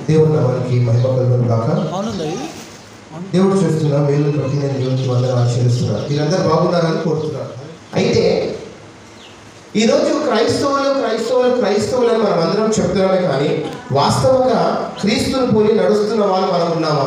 దేవుని నామానికి మహిమ కలుగును గాక అవునుందా ఇది దేవుడు చేస్తున్న మేలు ప్రతి నేను దేవునికి వందన ఆచరిస్తున్నారు మీరందరూ బాగున్నారని కోరుతున్నారు అయితే ఈరోజు క్రైస్తవులు క్రైస్తవులు క్రైస్తవులు అని మనం అందరం చెప్తున్నామే కానీ వాస్తవంగా క్రీస్తుని పోలి నడుస్తున్న వాళ్ళు మనం ఉన్నామా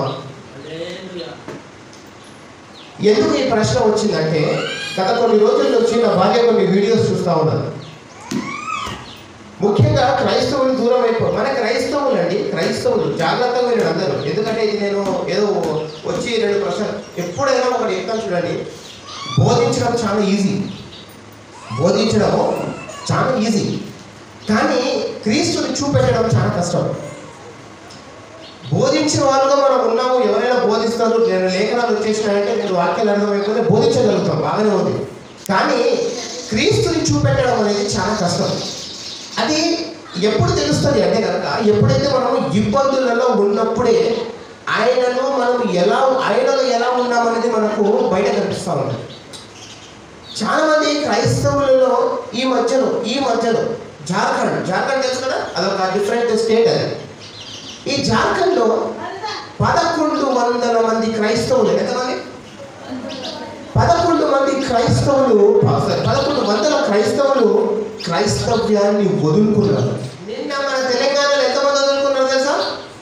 ఎందుకు ఈ ప్రశ్న వచ్చిందంటే గత కొన్ని రోజుల నుంచి నా భార్య కొన్ని వీడియోస్ చూస్తూ ఉన్నాను ముఖ్యంగా క్రైస్తవులు దూరం అయిపో మన క్రైస్తవులు అండి క్రైస్తవులు జాగ్రత్తగా వినండి అందరూ ఎందుకంటే ఇది నేను ఏదో వచ్చి రెండు ప్రశ్న ఎప్పుడైనా ఒకటి చెప్తాను చూడండి బోధించడం చాలా ఈజీ బోధించడం చాలా ఈజీ కానీ క్రీస్తుని చూపెట్టడం చాలా కష్టం బోధించిన వాళ్ళుగా మనం ఉన్నాము ఎవరైనా బోధిస్తారు నేను లేఖనాలు వచ్చేసినాయంటే నేను వాక్యాలు అర్థమైపోతే బోధించగలుగుతాం బాగానే ఉంది కానీ క్రీస్తుని చూపెట్టడం అనేది చాలా కష్టం అది ఎప్పుడు తెలుస్తుంది అంటే కనుక ఎప్పుడైతే మనం ఇబ్బందులలో ఉన్నప్పుడే ఆయనలో మనం ఎలా ఆయనలో ఎలా ఉన్నామనేది మనకు బయట కనిపిస్తూ ఉంటుంది చాలా మంది క్రైస్తవులలో ఈ మధ్యలో ఈ మధ్యలో జార్ఖండ్ జార్ఖండ్ తెలుసు కదా అదొక డిఫరెంట్ స్టేట్ అది ఈ జార్ఖండ్లో పదకొండు వందల మంది క్రైస్తవులు ఎంతమంది పదకొండు మంది క్రైస్తవులు sorry, పదకొండు వందల క్రైస్తవులు క్రైస్తవ్యాన్ని వదులుకున్నారు నిన్న మన తెలంగాణలో ఎంతమంది వదులుకున్నారు తెలుసా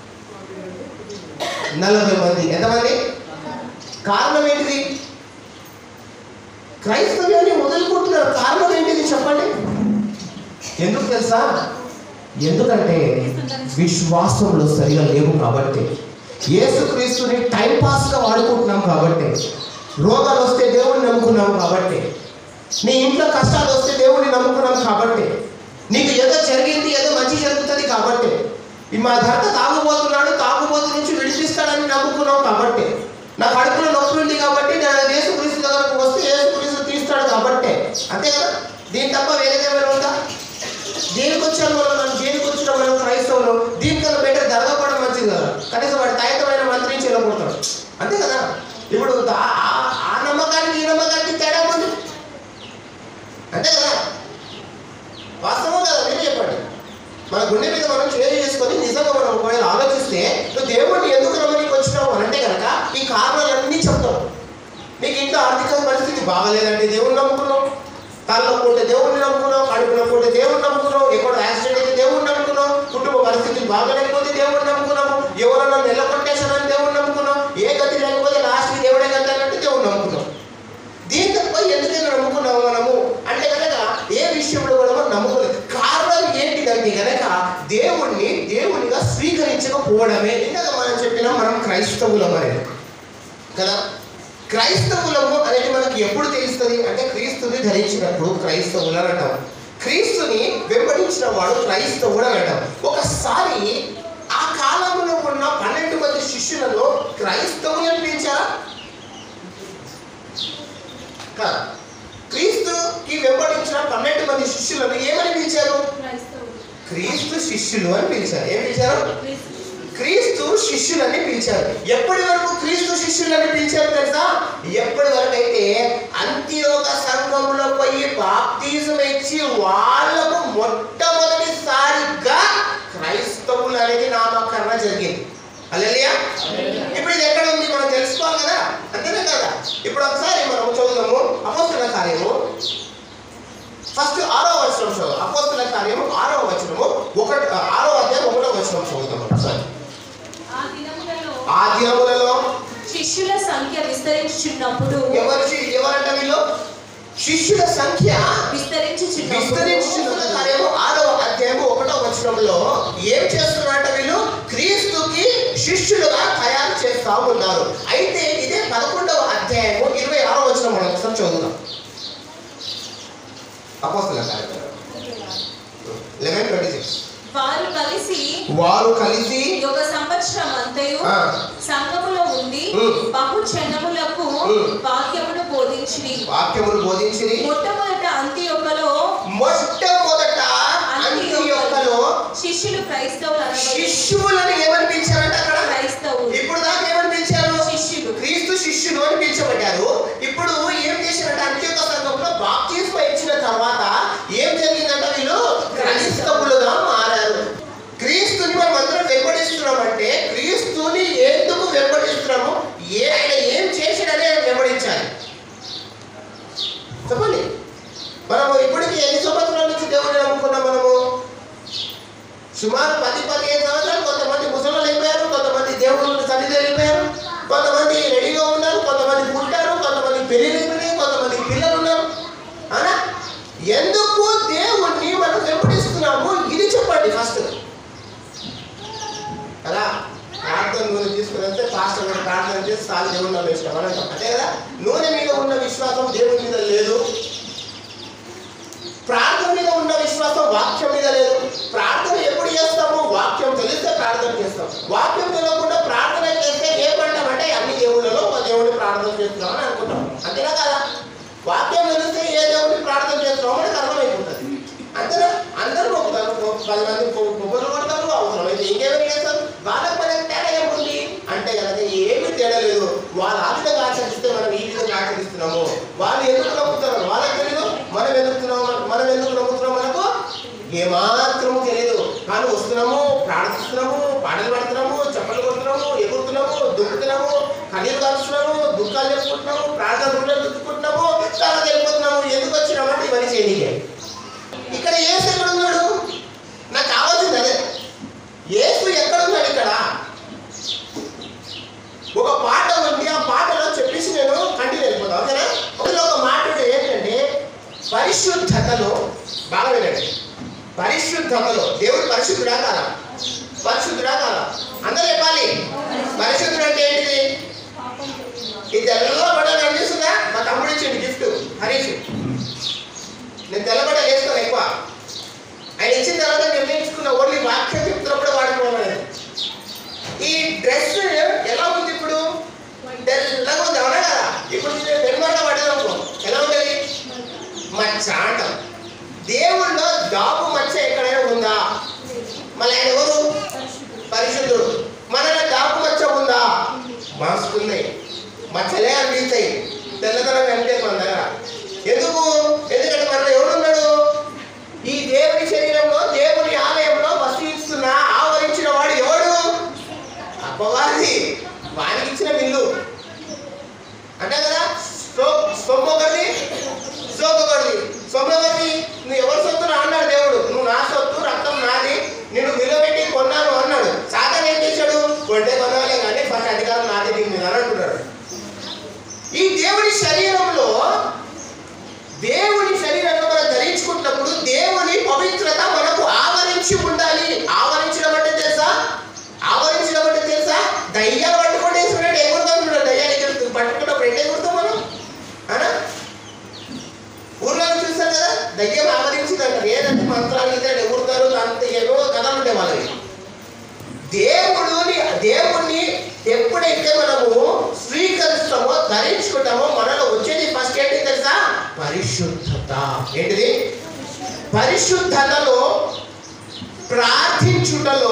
నలభై మంది ఎంతమంది కారణం ఏంటిది క్రైస్తవ్యాన్ని వదులుకుంటున్నారు కారణం ఏంటిది చెప్పండి ఎందుకు తెలుసా ఎందుకంటే విశ్వాసంలో సరిగా లేవు కాబట్టి యేసుక్రీస్తుని టైం పాస్గా వాడుకుంటున్నాం కాబట్టి రోగాలు వస్తే దేవుడిని నమ్ముకున్నాం కాబట్టి నీ ఇంట్లో కష్టాలు వస్తే దేవుడిని నమ్ముకున్నాం కాబట్టి నీకు ఏదో జరిగింది ఏదో మంచి జరుగుతుంది కాబట్టి ఈ మా భర్త తాగుబోతున్నాడు తాగుబోతు నుంచి విడిపిస్తాడని నమ్ముకున్నాం కాబట్టి నా కడుపులో నొప్పి ఉంది కాబట్టి నేను యేసుక్రీస్తు దగ్గరకు వస్తే యేసుక్రీస్తు తీస్తాడు కాబట్టి అంతే కదా దీని తప్ప వేరేది ఏమైనా ఉందా దేనికి వచ్చాను మనం మనం దేనికి వచ్చిన మనం క్రైస్తవులు దీనికన్నా బెటర్ దరగపడడం మంచిది కదా కనీసం వాడి తాయితమైన మంత్రి నుంచి వెళ్ళిపోతాడు అంతే కదా ఇప్పుడు ఆ- ఆ- ఆ నమ్మకానికి ఈ నమ్మకానికి తేడా ఉంది అంతే కదా వాస్తవం కదా మీరు చెప్పండి మన గుండె మీద మనం చేరు చేసుకొని నిజంగా మనం ఒకవేళ ఆలోచిస్తే నువ్వు దేవుడిని ఎందుకు నమ్మనికి వచ్చినావు అని అంటే కనుక ఈ కారణాలన్నీ చెప్తావు నీకు ఇంట్లో ఆర్థిక పరిస్థితి బాగాలేదండి దేవుడిని నమ్ముకున్నావు తలనొప్పి ఉంటే దేవుడిని నమ్ముకున్నావు కడుపు నొప్పి ఉంటే దేవుడిని నమ్ముకున్నావు ఎక్కడ యాక్సిడెంట్ అయితే దేవుడిని నమ్ముకున్నావు కుటుంబ పరిస్థితి బాగాలేకపోతే దేవుడిని నమ్ముకున్నావు ఎవరన్నా నిలబట్టేశానని దేవుడిని నమ్ముకున్నావు ఏ గతి లేకపోతే లాస్ట్కి దేవుడే గతి అన్నట్టు దేవుడిని నమ్ముకున్నావు దీని తప్ప ఎందుకైనా నమ్ముకున్నాము మనము అంటే కనుక ఏ విషయంలో కూడా మనం నమ్ముకోలేదు కారణం ఏంటిదంటే కనుక దేవుణ్ణి దేవునిగా స్వీకరించకపోవడమే ఇందాక మనం చెప్పినా మనం క్రైస్తవులం అనేది కదా క్రైస్తవులము అనేది మనకి ఎప్పుడు తెలుస్తుంది అంటే క్రీస్తుని ధరించినప్పుడు క్రైస్తవులు అని అంటాం క్రీస్తుని వెంబడించిన వాడు క్రైస్తవుడు అని అంటాం ఒకసారి ఆ కాలంలో ఉన్న పన్నెండు మంది శిష్యులలో క్రైస్తవులు అని పిలిచారా కాదు. క్రీస్తుకి వెంబడించిన పన్నెండు మంది శిష్యులను ఏమని పిలిచారు క్రీస్తు శిష్యులు అని పిలిచారు ఏం పిలిచారు క్రీస్తు శిష్యులని పిలిచారు ఎప్పటి వరకు క్రీస్తు శిష్యులని పిలిచారు తెలుసా ఎప్పటి వరకు అయితే అంత్యోక సంఘంలో పోయి బాప్తిజం ఇచ్చి వాళ్ళకు మొట్టమొదటిసారిగా క్రైస్తవులు అనేది నామకరణ జరిగింది అల్లెలియా ఇప్పుడు ఇది ఎక్కడ ఉంది మనం తెలుసుకోవాలి కదా అంతేనే కదా ఇప్పుడు ఒకసారి మనం చదువుదాము అపోస్తుల కార్యము ఫస్ట్ ఆరో వచనం చదువు అపోస్తుల కార్యము ఆరో వచనము ఒకటి ఆరో అధ్యాయం ఒకటో వచనం చదువుదాం ఒకసారి ఆ దినములలో ఆ దినములలో శిష్యుల సంఖ్య విస్తరించుచున్నప్పుడు ఎవరి శి- ఎవరంట వీళ్ళు శిష్యుల సంఖ్య విస్తరించుచున్నప్పుడు విస్తరించుతున్న కార్యము ఆరో అధ్యాయము ఒకటో వచనంలో ఏం చేస్తున్నారంట వీళ్ళు క్రీస్తుకి శిష్యులుగా తయారు చేస్తా ఉన్నారు అయితే ఇదే పదకొండవ అధ్యాయము ఇరవై ఆరో వచనం మనం ఒకసారి చదువుదాం అపోస్తుల కార్యము లెవెన్ ట్వంటీ సిక్స్ వారు కలిసి వారు కలిసి ఒక సంవత్సరం అంతయు ఆ, సంఘములో ఉండి ఉమ్. బహు జనములకు ఉమ్. వాక్యమును బోధించిరి వాక్యమును బోధించి మొట్టమొదట అంత్యొకలో మొట్టమొదట అంత్యొక్కలో శిష్యులు క్రైస్తవులు అనబడి శిష్యువులను ఏమని పిలిచారంట అక్కడ క్రైస్తవులు ఇప్పుడు దాకా ఏమని పిలిచారు శిష్యులు క్రీస్తు శిష్యులు అని పిలిచబడ్డారు ఇప్పుడు ఏం చేశారంటే అంత్యోక సంఘంలో బాప్తిస్మ ఇచ్చిన తర్వాత ఏం జరిగిందంటే వీళ్ళు క్రైస్తవులుగా మారారు క్రీస్తుని మనం అందరం వెంబడిస్తున్నామంటే పాస్టర్ గారు ప్రార్థన చేసి చాలు దేవుడు నన్ను ఇష్టం అని అంటాం అంతే కదా నూనె మీద ఉన్న విశ్వాసం దేవుడి మీద లేదు ప్రార్థన మీద ఉన్న విశ్వాసం వాక్యం మీద లేదు ప్రార్థన ఎప్పుడు చేస్తాము వాక్యం తెలిస్తే ప్రార్థన చేస్తాం వాక్యం తెలియకుండా ప్రార్థన చేస్తే ఏమంటామంటే అన్ని దేవుళ్ళలో ఒక దేవుడిని ప్రార్థన చేస్తున్నాం అని అనుకుంటాం అంతేనా కదా వాక్యం తెలిస్తే ఏ దేవుడిని ప్రార్థన చేస్తున్నామో మనకు అర్థమైపోతుంది అంతేనా అందరూ మొక్కుతారు ఒక పది మంది కొ- కొబ్బరి కొడతారు అవసరమైతే ఇంకేమైనా చేస్తారు వాళ్ళకి మనకి తేడా ఏముంది అంటే కనుక ఏమీ తేడా లేదు వాళ్ళు ఆ విధంగా ఆచరిస్తే మనం ఈ విధంగా ఆచరిస్తున్నాము వాళ్ళు ఎందుకు నమ్ముతున్నారు వాళ్ళకి తెలియదు మనం ఎందుకుతున్నాము మనం ఎందుకు నమ్ముతున్నాం మనకు ఏమాత్రము తెలియదు కానీ వస్తున్నాము ప్రార్థిస్తున్నాము పాటలు పాడుతున్నాము చెప్పలు కొడుతున్నాము ఎగురుతున్నాము దుక్కుతున్నాము కన్నీరు కాలుస్తున్నాము దుఃఖాలు చెప్పుకుంటున్నాము ప్రార్థన దుక్కుకుంటున్నాము తర్వాత వెళ్ళిపోతున్నాము ఎందుకు వచ్చినామంటే ఇవన్నీ చేయనీకే ఇక్కడ ఏసు ఎక్కడ ఉన్నాడు నాకు కావాల్సింది అదే ఏసు ఎక్కడ ఉన్నాడు ఇక్కడ ఒక పాట ఉంది ఆ పాటలో చెప్పేసి నేను కంటిన్యూ వెళ్ళిపోతాను ఓకేనా అందులో ఒక మాట ఉంది ఏంటంటే పరిశుద్ధతలో బాగా వినండి పరిశుద్ధతలో దేవుడు పరిశుద్ధుడా కాదా పరిశుద్ధుడా కాదా అందరూ చెప్పాలి పరిశుద్ధుడు అంటే ఏంటిది ఈ తెల్ల బట్ట కనిపిస్తుందా మా తమ్ముడు ఇచ్చింది గిఫ్ట్ హరీష్ నేను తెల్లబడ్డ వేసుకోను ఎక్కువ ఆయన ఇచ్చిన తర్వాత నిర్ణయించుకున్న ఓన్లీ వాక్యం చెప్తున్నప్పుడు వాడుకోవాలి ఈ డ్రెస్ ఎలా ఉంది ఇప్పుడు తెల్లగా ఉంది అవునా కదా ఇప్పుడు నేను డెన్మార్క్లో పడ్డదనుకో ఎలా ఉంటుంది మచ్చ అంటాం దేవుళ్ళో జాబు మచ్చ ఎక్కడైనా ఉందా మళ్ళీ ఆయన ఎవరు పరిశుద్ధుడు మనలో జాబు మచ్చ ఉందా మాస్తుంది మచ్చలే అనిపిస్తాయి తెల్లతనం కనిపించదు మన దగ్గర ఎందుకు ఎందుకంటే మనలో ఎవడున్నాడు ఈ దేవుని శరీరంలో దేవుని ఆలయంలో వసిస్తున్న ఆవరించిన వాడు ఎవడు అప్పవాది వానికి ఇచ్చిన మిల్లు అంటే కదా సొమ్ము ఒకటి సోపు ఒకటి సొమ్ము ఒకటి నువ్వు ఎవరి సొత్తు నా అన్నాడు దేవుడు నువ్వు నా సొత్తు రక్తం నాది నేను విలువబెట్టి కొన్నాను అన్నాడు సాధన ఏం చేశాడు కొంటే కొనవాలే కానీ ఫస్ట్ అధికారం నాది దీని మీద అని అంటున్నాడు ఈ దేవుని శరీరంలో దేవుని శరీరంలో మనం ధరించుకున్నప్పుడు దేవుని పవిత్రత మనకు ఆవరించి ఉండాలి ఆవరించడం అంటే తెలుసా ఆవరించడం అంటే తెలుసా దయ్యాలు పట్టుకుంటే వేసుకున్నట్టు ఎగురుతాం దయ్యాలు ఎగురుతుంది పట్టుకున్నప్పుడు ఎట్లా ఎగురుతాం మనం అనా ఊర్లో చూస్తారు కదా దయ్యం ఆవరించింది అంటారు ఏదంటే మంత్రాలు ఇద్దరు ఎగురుతారు అంత ఏవో కథలు ఉంటాయి వాళ్ళకి దేవుడుని దేవుణ్ణి ఎప్పుడైతే మనము స్వీకరిస్తామో ధరించుకుంటామో మనలో వచ్చేది ఫస్ట్ ఏంటి తెలుసా పరిశుద్ధత ఏంటిది పరిశుద్ధతలో ప్రార్థించుటలో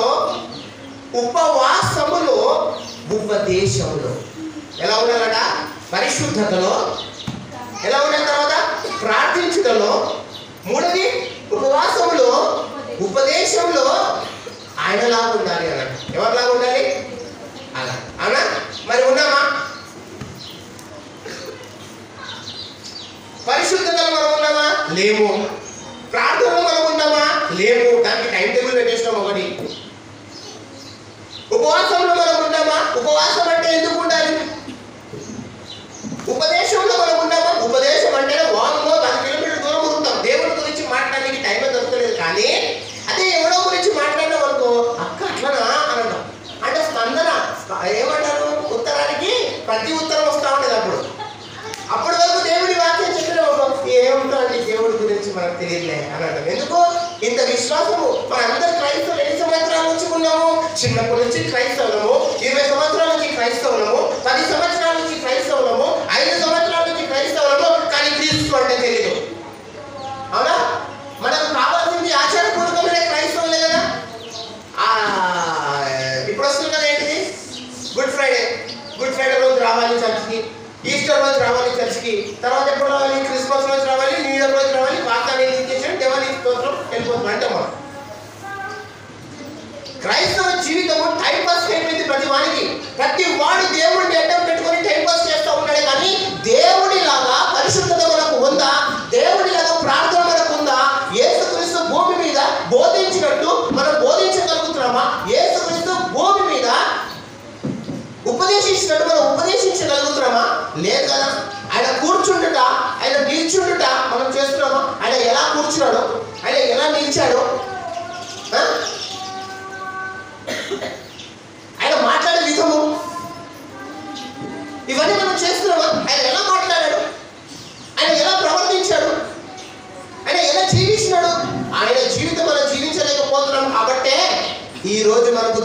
ఉపవాసములో ఉపదేశములో ఎలా ఉండాలట పరిశుద్ధతలో ఎలా ఉండాలి తర్వాత ప్రార్థించుటలో మూడవది ఉపవాసములో ఉపదేశంలో ఆయనలాగా ఉండాలి అన్నాడు ఎవరిలాగా ఉండాలి అలా అవునా మరి ఉన్నామా పరిశుద్ధతలో మనం ఉన్నామా లేము ప్రార్థనలో మనం ఉన్నామా లేము దానికి టైం టేబుల్ పెట్టేసినాం ఒకటి ఉపవాసంలో మనం ఉన్నామా ఉపవాసం అంటే ఎందుకు ఉండాలి ఉపదేశంలో మనం ఉన్నామా ఉపదేశం అంటే వారంలో పది కిలోమీటర్ల దూరం ఉంటాం దేవుడి గురించి మాట్లాడడానికి టైం దొరకలేదు కానీ అదే ఎవరో గురించి మాట్లాడినాం అనుకో అక్క అట్లనా అని అంటాం అంటే స్పందన స్ప- ఏమంటారు ఉత్తరానికి ప్రతి ఉత్తరం వస్తూ ఉండేది అప్పుడు అప్పటి వరకు దేవుడి వాక్యం చెప్పిన ఏముంటుంది దేవుడి గురించి మనకు తెలియట్లే అని అంటాం ఎందుకు ఇంత విశ్వాసము మన అందరు క్రైస్తవులు ఎన్ని సంవత్సరాల నుంచి ఉన్నాము చిన్నప్పటి నుంచి క్రైస్తవులము ఇరవై సంవత్సరాల నుంచి క్రైస్తవులము పది సంవత్సరాల నుంచి క్రైస్తవులము ఐదు సంవత్సరాల నుంచి క్రైస్తవులము కానీ క్రీస్తు అంటే తెలియదు అవునా మనకు కావాల్సింది ఆచారపూర్వకమైన క్రైస్తవులే కదా ఆ, ఇప్పుడు వస్తుంది కదా ఏంటిది గుడ్ ఫ్రైడే గుడ్ ఫ్రైడే రోజు రావాలి చర్చ్కి ఈస్టర్ రోజు రావాలి చర్చ్కి తర్వాత ఎప్పుడు రావాలి క్రిస్మస్ రోజు రావాలి న్యూ ఇయర్ రోజు రావాలి వాగ్దానం ఇచ్చేసి దేవాలయ స్తోత్రం వెళ్ళిపోతుంది అంటే మనం క్రైస్తవ జీవితము టైం పాస్ అయిపోయింది ప్రతి వాడికి ప్రతి వాడు దేవుడిని అడ్డం పెట్టుకొని టైం పాస్ చేస్తూ ఉన్నాడే కానీ దేవుడి లాగా పరిశుద్ధత మనకు ఉందా దేవుడి లాగా ప్రార్థన మనకు ఉందా యేసుక్రీస్తు భూమి మీద బోధించినట్టు మనం బోధించగలుగుతున్నామా యేసుక్రీస్తు భూమి మీద ఉపదేశించినట్టు మనం ఉపదేశించగలుగుతున్నామా లేదు కదా ఆయన కూర్చుండుట ఆయన నిల్చుండుట మనం చేస్తున్నామా ఆయన ఎలా కూర్చున్నాడు ఆయన ఎలా నిలిచాడు ఆ? ఆయన మాట్లాడే విధము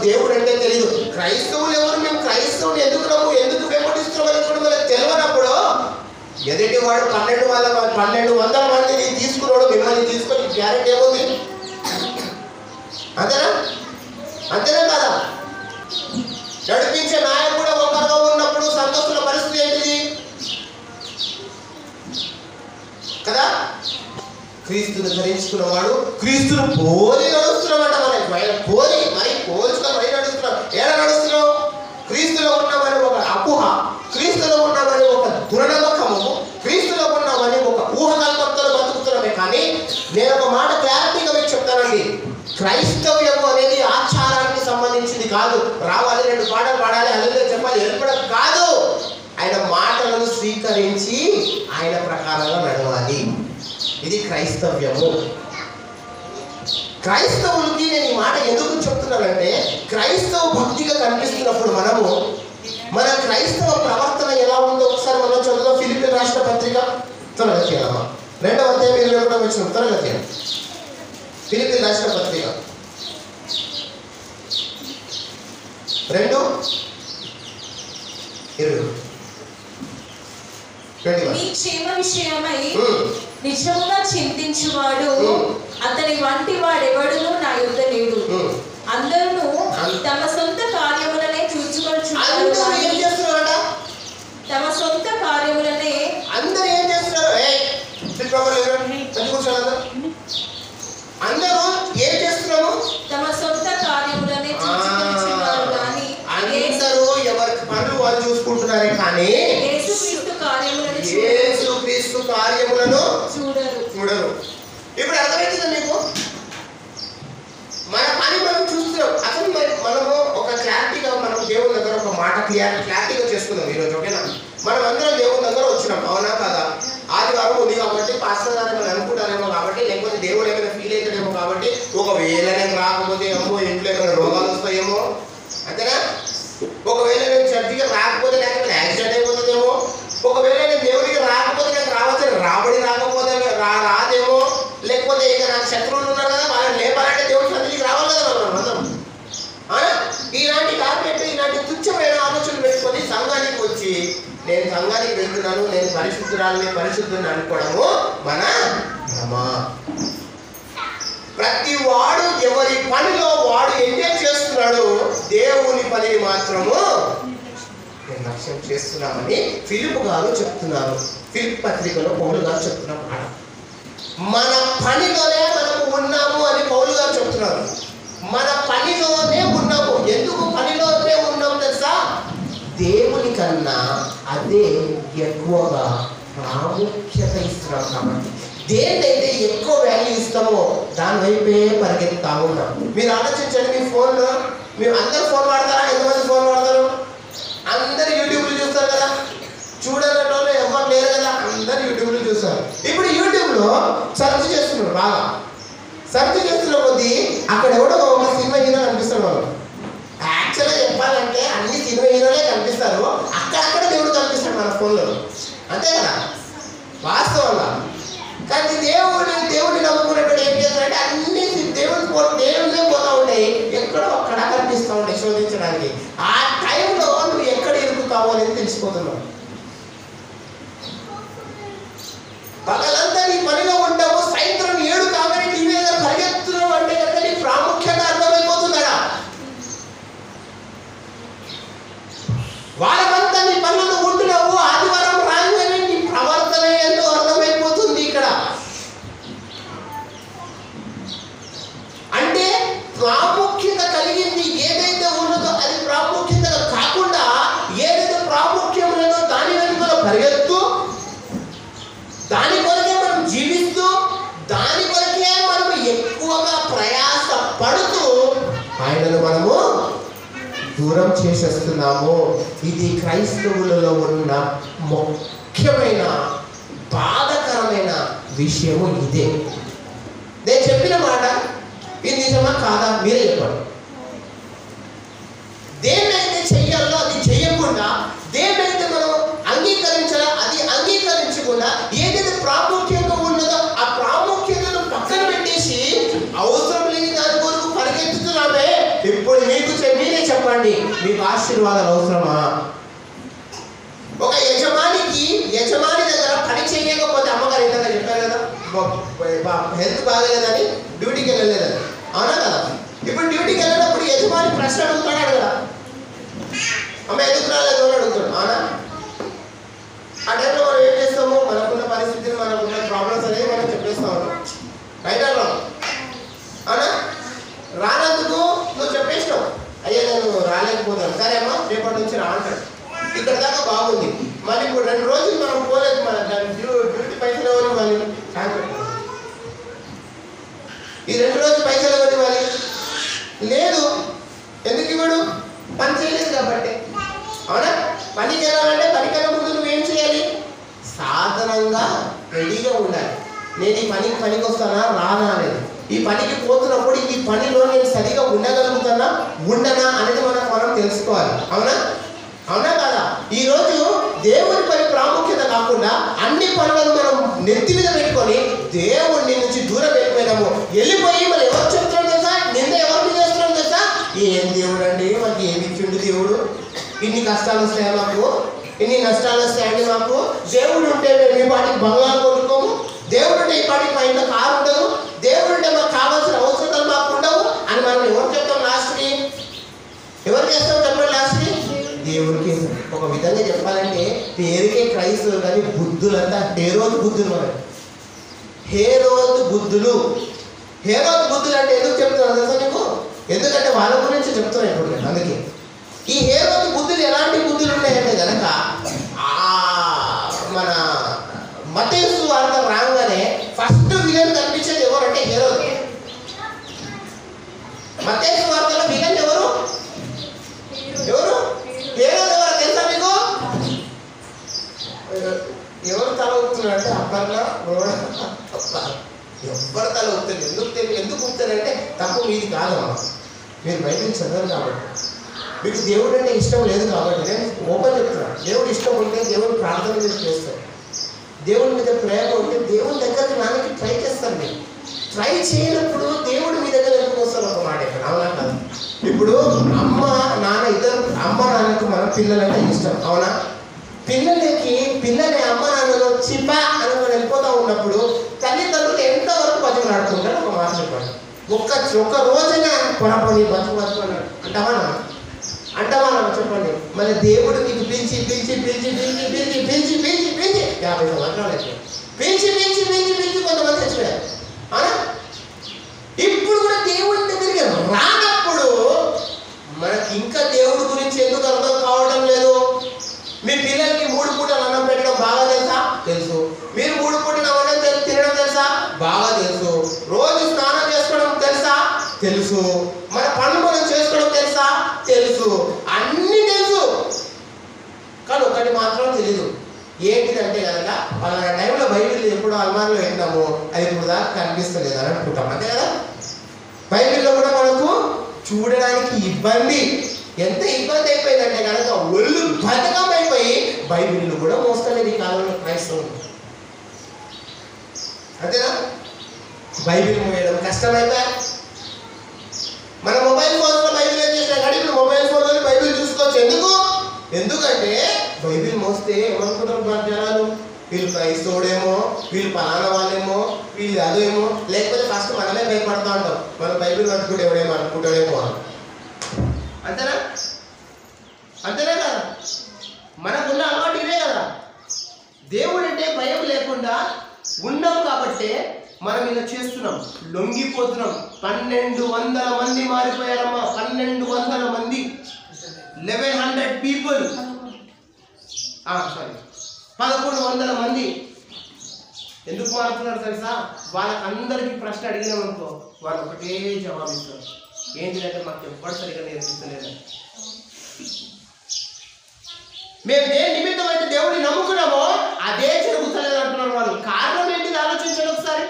దేవుడు అంటే తెలియదు క్రైస్తవులు ఎవరు మేము క్రైస్తవుని ఎందుకు నమ్ము ఎందుకు వెంబడిస్తున్నామని కూడా మనకు తెలియనప్పుడు ఎదుటి వాడు పన్నెండు వందల పన్నెండు వందల మందిని తీసుకున్నాడు మిమ్మల్ని తీసుకొని గ్యారెంటీ ఏముంది అంతేనా అంతేనా కదా నడిపించే నాయకుడు ఒకరిగా ఉన్నప్పుడు సంతోషుల పరిస్థితి ఏంటిది కదా క్రీస్తుని ధరించుకున్నవాడు క్రీస్తును పోలి నడుస్తున్నామంట మనకి ఆయన పోలి మరి పోల్చుకొని మరి నడుస్తున్నాం ఏడ నడుస్తున్నాం క్రీస్తులో ఉన్నామని ఒక అపోహ క్రీస్తులో ఉన్నామని ఒక దురనమ్మకము క్రీస్తులో ఉన్నామని ఒక ఊహకల్పంతో బతుకుతున్నామే కానీ నేను ఒక మాట క్లారిటీగా మీకు చెప్తానండి క్రైస్తవ్యము అనేది ఆచారానికి సంబంధించింది కాదు రావాలి రెండు పాటలు పాడాలి అల్లు చెప్పాలి ఎరుపడం కాదు ఆయన మాటలను స్వీకరించి ఆయన ప్రకారంగా నడవాలి ఇది క్రైస్తవ్యము క్రైస్తవులకి నేను ఈ మాట ఎందుకు చెప్తున్నానంటే క్రైస్తవ భక్తిగా కనిపిస్తున్నప్పుడు మనము మన క్రైస్తవ ప్రవర్తన ఎలా ఉందో ఒకసారి మనం చదువుదాం ఫిలిపి రాష్ట్ర పత్రిక త్వరగా చేయాలమ్మా రెండవ అధ్యాయం ఇరవై ఒకటో వచ్చిన త్వరగా చేయాలి ఫిలిపి రాష్ట్ర పత్రిక రెండు ఇరవై ట్వంటీ వన్ మీ క్షేమ విషయమై ఉమ్. నిజముగా చింతించువాడు ఉమ్. అతని వంటి వాడెవడును నా యుద్ధ లేడు ఉమ్. అందరూ అం- తమ సొంత కార్యములనే చూచుకొచ్చున్నారు అందరూ ఏం చేస్తున్నారట తమ సొంత కార్యములనే అందరూ ఏం చేస్తున్నారు ఏయ్, చిట్టుబాబులు ఎవరు? మంచి కూర్చోండి అందరూ. అందరూ ఏం చేస్తున్నాము తమ సొంత కార్యములనే ఆ, చూచుకొచ్చున్నారు కానీ అందరూ ఎవరి పనులు వాళ్ళు చూసుకుంటున్నారే కానీ యేసుక్రీస్తు కార్యములను చూడరు. యేసు క్రీస్తు కార్యములను చూడరు చూడరు ఇప్పుడు అర్థమవుతుందా మీకు మన పని మనం చూస్తున్నాం అసలు మరి మనము ఒక క్లారిటీగా మనం దేవుని దగ్గర ఒక మాట క్లియర్ క్లారిటీగా చేసుకుందాం ఈరోజు ఓకేనా మనం అందరం దేవుని దగ్గర వచ్చినాం అవునా కదా ఆదివారం ఉంది కాబట్టి పాస్టర్ గారు ఏమైనా అనుకుంటారేమో కాబట్టి లేకపోతే దేవుడు ఏమైనా ఫీల్ అవుతాడేమో కాబట్టి ఒకవేళ నేను రాకపోతే ఏమో ఇంట్లో ఏమైనా రోగాలు వస్తాయేమో అంతేనా ఒకవేళ నేను చర్చికి రాకపోతే లేకపోతే యాక్సిడెంట్ అయిపోతుందేమో ఒకవేళ నేను దేవుడికి రాకపోతే నాకు రావచ్చు రాబడి రాకపోతే రా రాదేమో లేకపోతే ఇక నాకు శత్రువులు ఉన్నారు కదా వాళ్ళని లేపాలంటే దేవుడి సన్నిధికి రావాలి కదా మనం అందరం ఆ? ఇలాంటి కార్పెట్ ఇలాంటి తుచ్చమైన ఆలోచనలు పెట్టుకొని సంఘానికి వచ్చి నేను సంఘానికి వెళ్తున్నాను నేను పరిశుద్ధురాలని పరిశుద్ధుని అనుకోవడము మన భ్రమ ప్రతి వాడు ఎవరి పనిలో వాడు ఎంజాయ్ చేస్తున్నాడు దేవుని పనిని మాత్రము నిర్లక్ష్యం చేస్తున్నామని ఫిలిప్ గారు చెప్తున్నారు ఫిలిప్ పత్రికలో పౌలు గారు చెప్తున్న మాట మన పనిలోనే మనము ఉన్నాము అని పౌలు గారు చెప్తున్నారు మన పనిలోనే ఉన్నాము ఎందుకు పనిలోనే ఉన్నాం తెలుసా దేవుని కన్నా అదే ఎక్కువగా ప్రాముఖ్యత ఇస్తున్నాం కాబట్టి దేన్నైతే ఎక్కువ వాల్యూ ఇస్తామో దాని వైపే పరిగెత్తుతా ఉన్నాం మీరు ఆలోచించండి మీ ఫోన్లో మీరు అందరు ఫోన్ వాడతారా ఎంతమంది ఫోన్ వాడతారు అందరు యూట్యూబ్లో చూస్తారు కదా చూడని వాళ్ళు ఎవరు లేరు కదా అందరు యూట్యూబ్లో చూస్తారు ఇప్పుడు యూట్యూబ్లో సెర్చ్ చేస్తున్నారు బాగా సెర్చ్ చేస్తున్న కొద్దీ అక్కడ ఎవడో ఒక సినిమా హీరో కనిపిస్తాడు వాళ్ళు యాక్చువల్గా చెప్పాలంటే అన్ని సినిమా హీరోలే కనిపిస్తారు అక్కడక్కడ దేవుడు కనిపిస్తాడు మన ఫోన్లో అంతే కదా వాస్తవంగా కానీ దేవుడు దేవుడిని నమ్ముకున్నట్టు ఏం చేస్తారంటే అన్ని దేవుడి పో దేవుళ్ళే పోతా ఉంటాయి ఎక్కడో అక్కడ కనిపిస్తూ ఉంటాయి శోధించడానికి ఆ టైంలో నువ్వు ఎక్కడ ఇరుకుతావు అనేది తెలిసిపోతున్నావు పగలంతా నీ పనిలో ఉంటావు సాయంత్రం ఏడు కాగానే టీవీ దగ్గర పరిగెత్తున్నావు అంటే కనుక నీ ప్రాముఖ్యత అర్థమైపోతుందడా వారమంతా నీ పనులు ఉంటున్నావు ఆదివారం రాగానే నీ ప్రవర్తన ఏంటో అర్థమైపోతుంది ఇక్కడ అంటే ప్రాముఖ్యత కలిగింది ఏదైతే ఉన్నదో అది ప్రాముఖ్యత కాకుండా ఏదైతే ప్రాముఖ్యం లేదో దాని వెనుక పరిగెత్తు దాని కొరకే మనం జీవిస్తూ దాని కొరకే మనం ఎక్కువగా ప్రయాస పడుతూ ఆయనను మనము దూరం చేసేస్తున్నాము ఇది క్రైస్తవులలో ఉన్న ముఖ్యమైన బాధకరమైన విషయము ఇదే నేను చెప్పిన మాట ఇది నిజమా కాదా మీరే చెప్పండి దేన్నైతే చెయ్యాలో అది చెయ్యకుండా దేన్నైతే మనం అంగీకరించాలో అది అంగీకరించకుండా ఏదైతే ప్రాముఖ్యంగా ఉన్నదో ఆ ప్రాముఖ్యతను పక్కన పెట్టేసి అవసరం లేని దాని కొరకు పరిగెత్తుతున్నామే ఇప్పుడు మీకు చె- చెప్పండి మీకు ఆశీర్వాదాలు అవసరమా ఒక యజమానికి యజమాని దగ్గర పని చేయకపోతే అమ్మగారు ఇందాక చెప్పారు కదా హెల్త్ బాగలేదని డ్యూటీకి వెళ్ళలేదని అవునా కదా ఇప్పుడు డ్యూటీకి వెళ్ళినప్పుడు యజమాని ప్రశ్న అడుగుతాడు కదా అమ్మ ఎందుకు రాలేదు అని అడుగుతాడు అవునా ఆ టైంలో మనం ఏం చేస్తాము మనకున్న పరిస్థితులు మనకున్న ప్రాబ్లమ్స్ అనేది మనం చెప్పేస్తా ఉంటాం రైట్ అన్నా అవునా రానందుకు నువ్వు చెప్పేసినావు అయ్యా నేను రాలేకపోతాను సరే అమ్మా రేపటి నుంచి రా అంటాడు ఇక్కడ దాకా బాగుంది మళ్ళీ ఇప్పుడు రెండు రోజులు మనం పోలేదు మన దాని డ్యూ డ్యూటీ పైసలు ఎవరు ఇవ్వాలి ట్యాంక్ పెట్టాలి. ఈ రెండు రోజులు పైసలు ఎవరు ఇవ్వాలి లేదు ఎందుకు ఇవ్వడు పని చేయలేదు కాబట్టి అవునా పనికి వెళ్ళాలంటే పనికి వెళ్ళే ముందు నువ్వేం చేయాలి సాధనంగా రెడీగా ఉండాలి నేను ఈ పనికి పనికి వస్తానా రానా అనేది ఈ పనికి పోతున్నప్పుడు ఈ పనిలో నేను సరిగా ఉండగలుగుతానా ఉండనా అనేది మనం మనం తెలుసుకోవాలి అవునా అవునా కదా ఈరోజు దేవుని పని ప్రాముఖ్యత కాకుండా అన్ని పనులను మనం నెత్తి మీద పెట్టుకొని దేవుడి నుంచి దూరం వెళ్ళిపోయినాము వెళ్ళిపోయి మరి ఎవరు చెప్తున్నాం తెలుసా నింద ఎవరికి చేస్తున్నాం తెలుసా ఏం దేవుడు అండి మాకు ఏమి ఇచ్చిండు దేవుడు ఇన్ని కష్టాలు వస్తాయా మాకు ఇన్ని నష్టాలు వస్తాయండి మాకు దేవుడు ఉంటే మేము ఈ పాటికి బంగారు కొనుక్కోము దేవుడు ఉంటే ఈ పాటికి మా ఇంట్లో కారు ఉండదు దేవుడు ఉంటే మాకు కావాల్సిన అవసరాలు మాకు ఉండవు అని మనం ఎవరు చెప్తాం లాస్ట్కి ఎవరు చేస్తాం చెప్పండి లాస్ట్కి దేవుడికి ఒక విధంగా చెప్పాలంటే పేరుకే క్రైస్తవులు కానీ బుద్ధులంతా హేరోజు బుద్ధులు మరి హేరోజు బుద్ధులు హేరోజు బుద్ధులు అంటే ఎందుకు చెప్తున్నారు తెలుసా నీకు ఎందుకంటే వాళ్ళ గురించి చెప్తున్నా ఇప్పుడు నేను అందుకే ఈ హేరోజు బుద్ధులు ఎలాంటి బుద్ధులు ఉన్నాయంటే కనుక ఆ మన మతేసు వార్త రాగానే ఫస్ట్ విలన్ కనిపించేది ఎవరంటే హేరోదు మతేసు వార్తలో విలన్ ఎవరు ఎవరు హేరోదు ఎవరు తెలుసా మీకు ఎవరు తల ఊపుతున్నారంటే అప్పట్లో ఎవరు తల ఊపుతారు ఎందుకు తెలియదు ఎందుకు ఊపుతారంటే తప్పు మీది కాదమ్మా మీరు బయటకు చదవరు కాబట్టి మీకు దేవుడు అంటే ఇష్టం లేదు కాబట్టి నేను ఓపెన్ చెప్తున్నాను దేవుడు ఇష్టం ఉంటే దేవుడు ప్రార్థన మీరు చేస్తారు దేవుడి మీద ప్రేమ ఉంటే దేవుని దగ్గరికి రానికి ట్రై చేస్తాను మీరు ట్రై చేయనప్పుడు దేవుడు మీ దగ్గర ఎందుకు వస్తారు ఒక మాట ఇక్కడ అవునా కదా ఇప్పుడు అమ్మ నాన్న ఇద్దరు అమ్మ నాన్నకు మన పిల్లలంటే ఇష్టం అవునా పిల్లలకి పిల్లల్ని అమ్మ నాన్నలో చిపా అని మనం వెళ్ళిపోతా ఉన్నప్పుడు తల్లిదండ్రులు ఎంతవరకు బతిమలాడుతుంటారు ఒక మాట చెప్పండి ఒక్క ఒక్క రోజైనా పొరపని బతుకు బతుకున్నాడు అంటావా నాన్న? అంటావా నాన్న చెప్పండి మరి దేవుడు నీకు పిలిచి పిలిచి పిలిచి పిలిచి పిలిచి పిలిచి పిలిచి పిలిచి యాభై సంవత్సరాలు అయిపోయాయి పిలిచి పిలిచి పిలిచి పిలిచి కొంతమంది చచ్చిపోయారు అవునా ఇప్పుడు కూడా దేవుడి దగ్గరికి రానప్పుడు మనకి ఇంకా దేవుడి గురించి ఎందుకు అర్థం కావడం లేదు మీ పిల్లలకి మూడు పూటలు అన్నం పెట్టడం బాగా తెలుసా తెలుసు మీరు మూడు పూటలు అన్నం తె- తినడం తెలుసా బాగా తెలుసు రోజు స్నానం చేసుకోవడం తెలుసా తెలుసు మన పనులు మనం చేసుకోవడం తెలుసా తెలుసు అన్నీ తెలుసు కానీ ఒకటి మాత్రం తెలీదు ఏంటిదంటే కనుక పలానా టైంలో బైబిల్ ఎప్పుడు అల్మార్లో పెట్టినాము అది ఇప్పుడు దాకా కనిపిస్తలేదు అని అనుకుంటాం అంతే కదా బైబిల్లో కూడా మనకు చూడడానికి ఇబ్బంది ఎంత ఇబ్బంది అయిపోయిందంటే కనుక ఒళ్ళు బతకం అయిపోయి బైబిల్ కూడా మోస్తలేదు ఈ కాలంలో క్రైస్తవులు అంతేనా బైబిల్ మోయడం కష్టమైపోయా మన మొబైల్ ఫోన్లో బైబిల్ ఏం చేసినా కానీ ఇప్పుడు మొబైల్ ఫోన్లో బైబిల్ చూసుకోవచ్చు ఎందుకు ఎందుకంటే బైబిల్ మోస్తే ఏమనుకుంటారు మన జనాలు వీళ్ళు క్రైస్తవుడేమో వీళ్ళు పలానా వాళ్ళేమో వీళ్ళు అదేమో లేకపోతే ఫస్ట్ మనమే భయపడతా ఉంటాం మన బైబిల్ పట్టుకుంటే ఎవడేమో అనుకుంటాడేమో అని అంతేనా అంతేనా కదా మనకున్న అలవాటు ఇదే కదా దేవుడు అంటే భయం లేకుండా ఉన్నాం కాబట్టి మనం ఇలా చేస్తున్నాం లొంగిపోతున్నాం పన్నెండు వందల మంది మారిపోయారమ్మా పన్నెండు వందల మంది లెవెన్ హండ్రెడ్ పీపుల్ సారీ పదకొండు వందల మంది ఎందుకు మారుతున్నారు తెలుసా వాళ్ళకందరికీ ప్రశ్న అడిగినాం అనుకో వాళ్ళు ఒకటే జవాబు ఇస్తారు ఏంటిదంటే మాకు ఎవ్వరు సరిగా నేర్పించలేదు మేము దేని నిమిత్తం అయితే దేవుడిని నమ్ముకున్నామో అదే జరుగుతలేదు అంటున్నారు వాళ్ళు కారణం ఏంటిది ఆలోచించండి ఒకసారి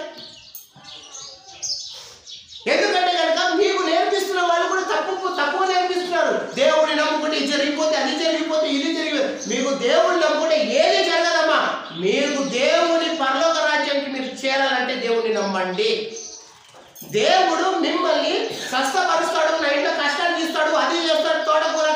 ఎందుకంటే కనుక మీకు నేర్పిస్తున్న వాళ్ళు కూడా తక్కువ తక్కువ నేర్పిస్తున్నారు దేవుడిని నమ్ముకుంటే ఇది జరిగిపోతే అది జరిగిపోతే ఇది జరిగిపోతే మీకు దేవుడిని నమ్ముకుంటే ఏది జరగదమ్మా మీకు దేవుని పరలోక రాజ్యానికి మీరు చేరాలంటే దేవుడిని నమ్మండి దేవుడు మిమ్మల్ని కష్టపరుస్తాడు నా ఇంట్లో కష్టాలు తీస్తాడు అది చేస్తాడు తోటకూర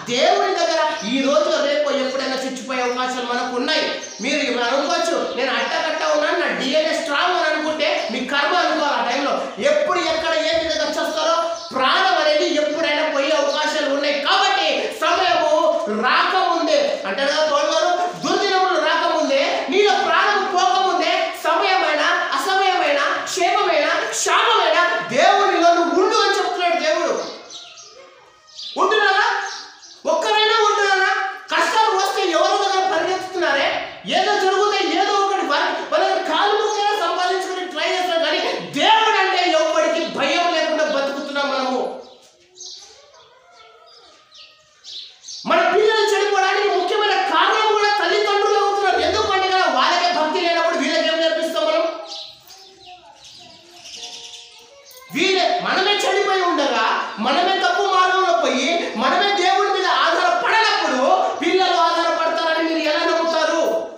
దేవుని దగ్గర ఈ రోజు రేపు ఎప్పుడైనా చచ్చిపోయే అవకాశాలు మనకు ఉన్నాయి మీరు ఇప్పుడు అనుకోవచ్చు నేను అట్టకట్ట ఉన్నాను నా డిఎన్ఏ స్ట్రాంగ్ అని అనుకుంటే మీ కర్మ అనుకోవాలి ఆ టైంలో ఎప్పుడు ఎక్కడ ఏ విధంగా చేస్తారో ప్రాణం అనేది ఎప్పుడైనా పోయే అవకాశాలు ఉన్నాయి కాబట్టి సమయము రాకముందే అంటారు కదా తోడుగారు దుర్దినములు రాకముందే నీలో ప్రాణం పోకముందే సమయమైన అసమయమైన క్షేమమైన క్షామమైన దేవునిలో నువ్వు ఉండు అని చెప్తున్నాడు దేవుడు ఉంటున్నారా ఒక్కరైనా ఉంటున్నారా కష్టాలు వస్తే ఎవరో దగ్గర పరిగెత్తుతున్నారే ఏదో జరిగితే ఏదో ఒకటి వాళ్ళ వాళ్ళ కాలు ముఖ్యంగా సంపాదించుకుని ట్రై చేస్తాం కానీ దేవుడు అంటే ఎవ్వడికి భయం లేకుండా బతుకుతున్నాం మనము మన పిల్లలు చెడిపోవడానికి ముఖ్యమైన కారణం కూడా తల్లిదండ్రులు అవుతున్నారు ఎందుకంటే కదా వాళ్ళకే భక్తి లేనప్పుడు వీళ్ళకి ఏం నేర్పిస్తాం మనం వీళ్ళే మనమే చెడిపోయి ఉండగా మనమే తప్పు మార్గంలో పోయి మనమే దేవుడి మీద ఆధారపడనప్పుడు పిల్లలు ఆధారపడతారని మీరు ఎలా నమ్ముతారు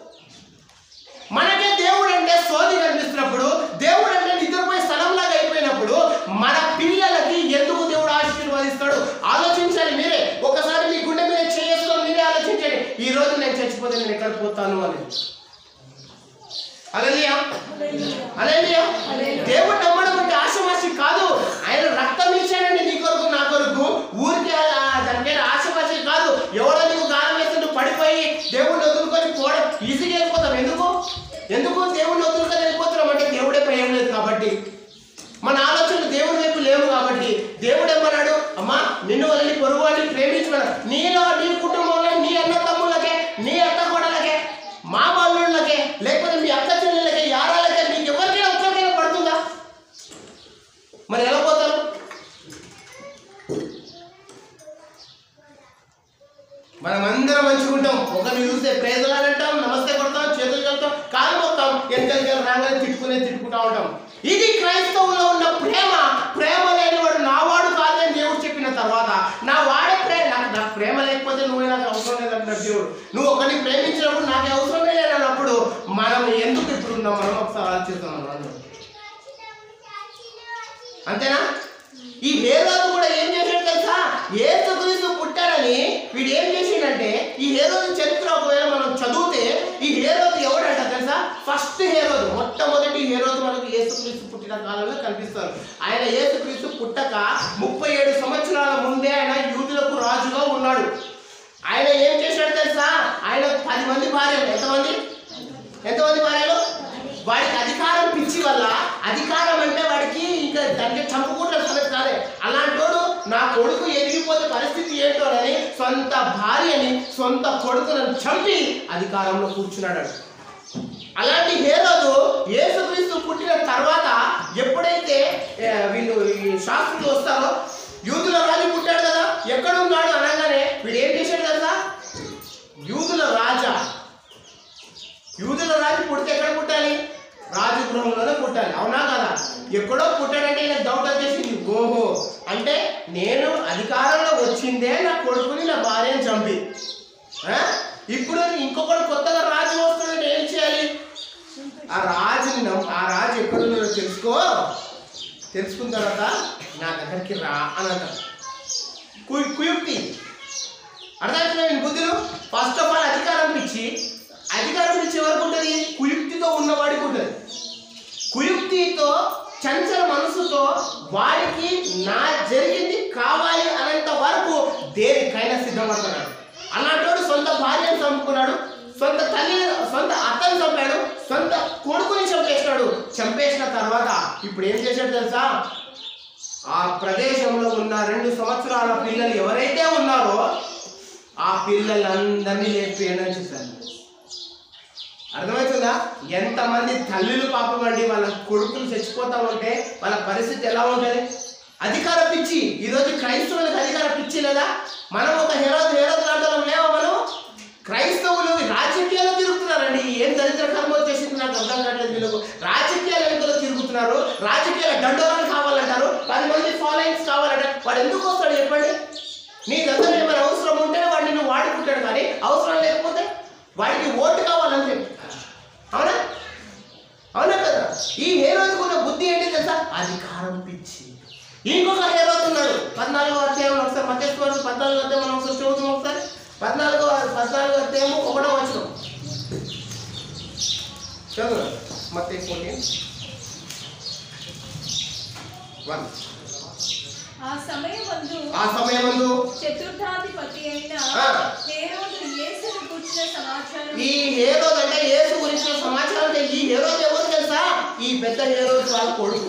మనకే దేవుడు అంటే సోది కనిపిస్తున్నప్పుడు దేవుడు అంటే నిద్రపోయే స్థలంలాగా అయిపోయినప్పుడు మన పిల్లలకి ఎందుకు దేవుడు ఆశీర్వదిస్తాడు ఆలోచించాలి మీరే ఒకసారి మీ గుండె మీద చేసుకొని మీరే ఆలోచించండి ఈ రోజు నేను చచ్చిపోతే నేను ఎక్కడ పోతాను అని అలలియా అలలియా దేవుడు నమ్మడం అంటే ఆశమాసి కాదు ఆయన రక్తం ఇచ్చాడండి నీ కొరకు నా కొరకు ఊరికి ఆ- దాని మీద ఆశమాసి కాదు ఎవరో నీకు గాలం వేస్తే నువ్వు పడిపోయి దేవుడిని వదులుకొని పోవడం ఈజీగా వెళ్ళిపోతాం ఎందుకు ఎందుకు దేవుడిని వదులుకొని వెళ్ళిపోతున్నాం అంటే దేవుడే భయం లేదు కాబట్టి మన ఆలోచనలు దేవుడి వైపు లేవు కాబట్టి దేవుడు ఏమన్నాడు అమ్మా నిన్ను వల్లని పొరుగు వాడిని ప్రేమించమన్నాడు నీలో నీ కుటుంబంలో నీ అన్న తమ్ముళ్ళకే నీ అత్త కొడలకే మా బాలుళ్ళకే లేకపోతే మీ అక్క చెల్లెళ్ళకే యారాలకే మీకు ఎవరికైనా ఒక్కరికైనా పడుతుందా మరి ఎలా పోతారు మనం అందరం మంచిగా ఉంటాం ఒకరిని చూస్తే ప్రేజలాని అంటాం నమస్తే కొడతాం చేతులు కలుతాం కాలు మొత్తాం ఎంతగా రాగానే తిట్టుకునే తిట్టుకుంటా ఉంటాం ఇది క్రైస్తవులో ఉన్న ప్రేమ ప్రేమ లేనివాడు నా వాడు కాదని దేవుడు చెప్పిన తర్వాత నా వాడే ప్రేమ నాకు నాకు ప్రేమ లేకపోతే నువ్వే నాకు అవసరం లేదంటున్నాడు దేవుడు నువ్వు ఒకరిని ప్రేమించినప్పుడు నాకు అవసరం లేదన్నప్పుడు మనం ఎందుకు ఇప్పుడు ఉన్నాం మనం ఒకసారి ఆలోచిస్తాం మనం అందరం. అంతేనా ఈ హేరోదు కూడా ఏం చేశాడు తెలుసా ఏసుక్రీస్తు పుట్టాడని వీడు ఏం చేసిండంటే ఈ హేరోదు చరిత్ర ఒకవేళ మనం చదివితే ఈ హేరోదు ఎవడంట తెలుసా ఫస్ట్ హేరోదు మొట్టమొదటి హేరోదు మనకు ఏసుక్రీస్తు పుట్టిన కాలంలో కనిపిస్తారు ఆయన ఏసుక్రీస్తు పుట్టక ముప్పై ఏడు సంవత్సరాల ముందే ఆయన యూదులకు రాజుగా ఉన్నాడు ఆయన ఏం చేశాడు తెలుసా ఆయన పది మంది భార్యలు ఎంతమంది ఎంతమంది భార్యలు వాడికి అధికారం పిచ్చి వల్ల అధికారం అంటే వాడికి ఇంకా దానికి చంపుకుంటే సంగతి కాదే అలాంటి వాడు నా కొడుకు ఎదిగిపోతే పరిస్థితి ఏంటో అని సొంత భార్యని సొంత కొడుకులను చంపి అధికారంలో కూర్చున్నాడు అలాంటి హేరోదు యేసుక్రీస్తు పుట్టిన తర్వాత ఎప్పుడైతే ఆ, వీళ్ళు ఈ శాస్త్రులు వస్తారో యూదుల రాజు పుట్టాడు కదా ఎక్కడ ఉన్నాడు అనగానే వీడు ఏం చేశాడు కదా యూదుల రాజా యూదుల రాజు పుడితే ఎక్కడ పుట్టాలి రాజగృహంలోనే పుట్టాలి అవునా కదా ఎక్కడో పుట్టాడంటే ఈయన డౌట్ వచ్చేసింది ఓహో అంటే నేను అధికారంలో వచ్చిందే నా కొడుకుని నా భార్యను చంపి ఆ? ఇప్పుడు ఇంకొకడు కొత్తగా రాజు వస్తాడంటే ఏం చేయాలి ఆ రాజుని నమ్ము ఆ రాజు ఎక్కడున్నాడో తెలుసుకో తెలుసుకున్న తర్వాత నా దగ్గరికి రా అని అంటారు కుయ్ కుయుక్తి అర్థమవుతున్నాయి బుద్ధులు ఫస్ట్ ఆఫ్ ఆల్ అధికారం ఇచ్చి అధికారం ఇచ్చే వరకు ఉంటుంది కుయుక్తితో ఉన్నవాడికి ఉంటుంది కుయుక్తితో చంచల మనసుతో వాడికి నా జరిగింది కావాలి అనేంత వరకు దేనికైనా సిద్ధపడుతున్నాడు అలాంటి సొంత భార్యను చంపుకున్నాడు సొంత తల్లి సొంత అత్తని చంపాడు సొంత కొడుకుని చంపేసినాడు చంపేసిన తర్వాత ఇప్పుడు ఏం చేశాడు తెలుసా ఆ ప్రదేశంలో ఉన్న రెండు సంవత్సరాల పిల్లలు ఎవరైతే ఉన్నారో ఆ పిల్లలందరినీ లేపి చేశారు అర్థమవుతుందా ఎంతమంది తల్లులు పాపం అండి వాళ్ళ కొడుకులు చచ్చిపోతా ఉంటే వాళ్ళ పరిస్థితి ఎలా ఉంటుంది అధికార పిచ్చి ఈరోజు క్రైస్తవులకు అధికార పిచ్చి లేదా మనం ఒక హేరోద్ హేరోద్ లాంటి వాళ్ళం లేవా మనం క్రైస్తవులు రాజకీయాల్లో తిరుగుతున్నారండి ఏం దరిద్ర కర్మ వచ్చేసింది నాకు అర్థం కావట్లేదు వీళ్ళకు రాజకీయాల వెనుకలో తిరుగుతున్నారు రాజకీయాల దండోరాలు కావాలంటారు పది మంది ఫాలోయింగ్స్ కావాలంటే వాడు ఎందుకు వస్తాడు చెప్పండి నీ దగ్గర ఏమైనా అవసరం ఉంటేనే వాడు నిన్ను వాడుకుంటాడు కానీ అవసరం లేకపోతే వాడికి ఓటు కావాలంతే అవునా అవునా కదా ఈ హేరోజుకు ఉన్న బుద్ధి ఏంటి తెలుసా అధికారం పిచ్చి ఇంకొక హేరోజు ఉన్నాడు పద్నాలుగో అధ్యాయంలో ఒకసారి మధ్యస్థ పద్నాలుగో అధ్యాయం మనం ఒకసారి చదువుతాం ఒకసారి చదువు మత్తయి ఫోర్టీన్ వన్ ఆ సమయమందు ఆ సమయమందు చతుర్థాధిపతి అయిన ఆ. హేరోదు యేసును కూర్చిన సమాచారం ఈ హేరోద్ అంటే యేసు గురించిన సమాచారం అంటే ఈ హేరోద్ ఎవరు తెలుసా ఈ పెద్ద హేరోద్ వాళ్ళ కొడుకు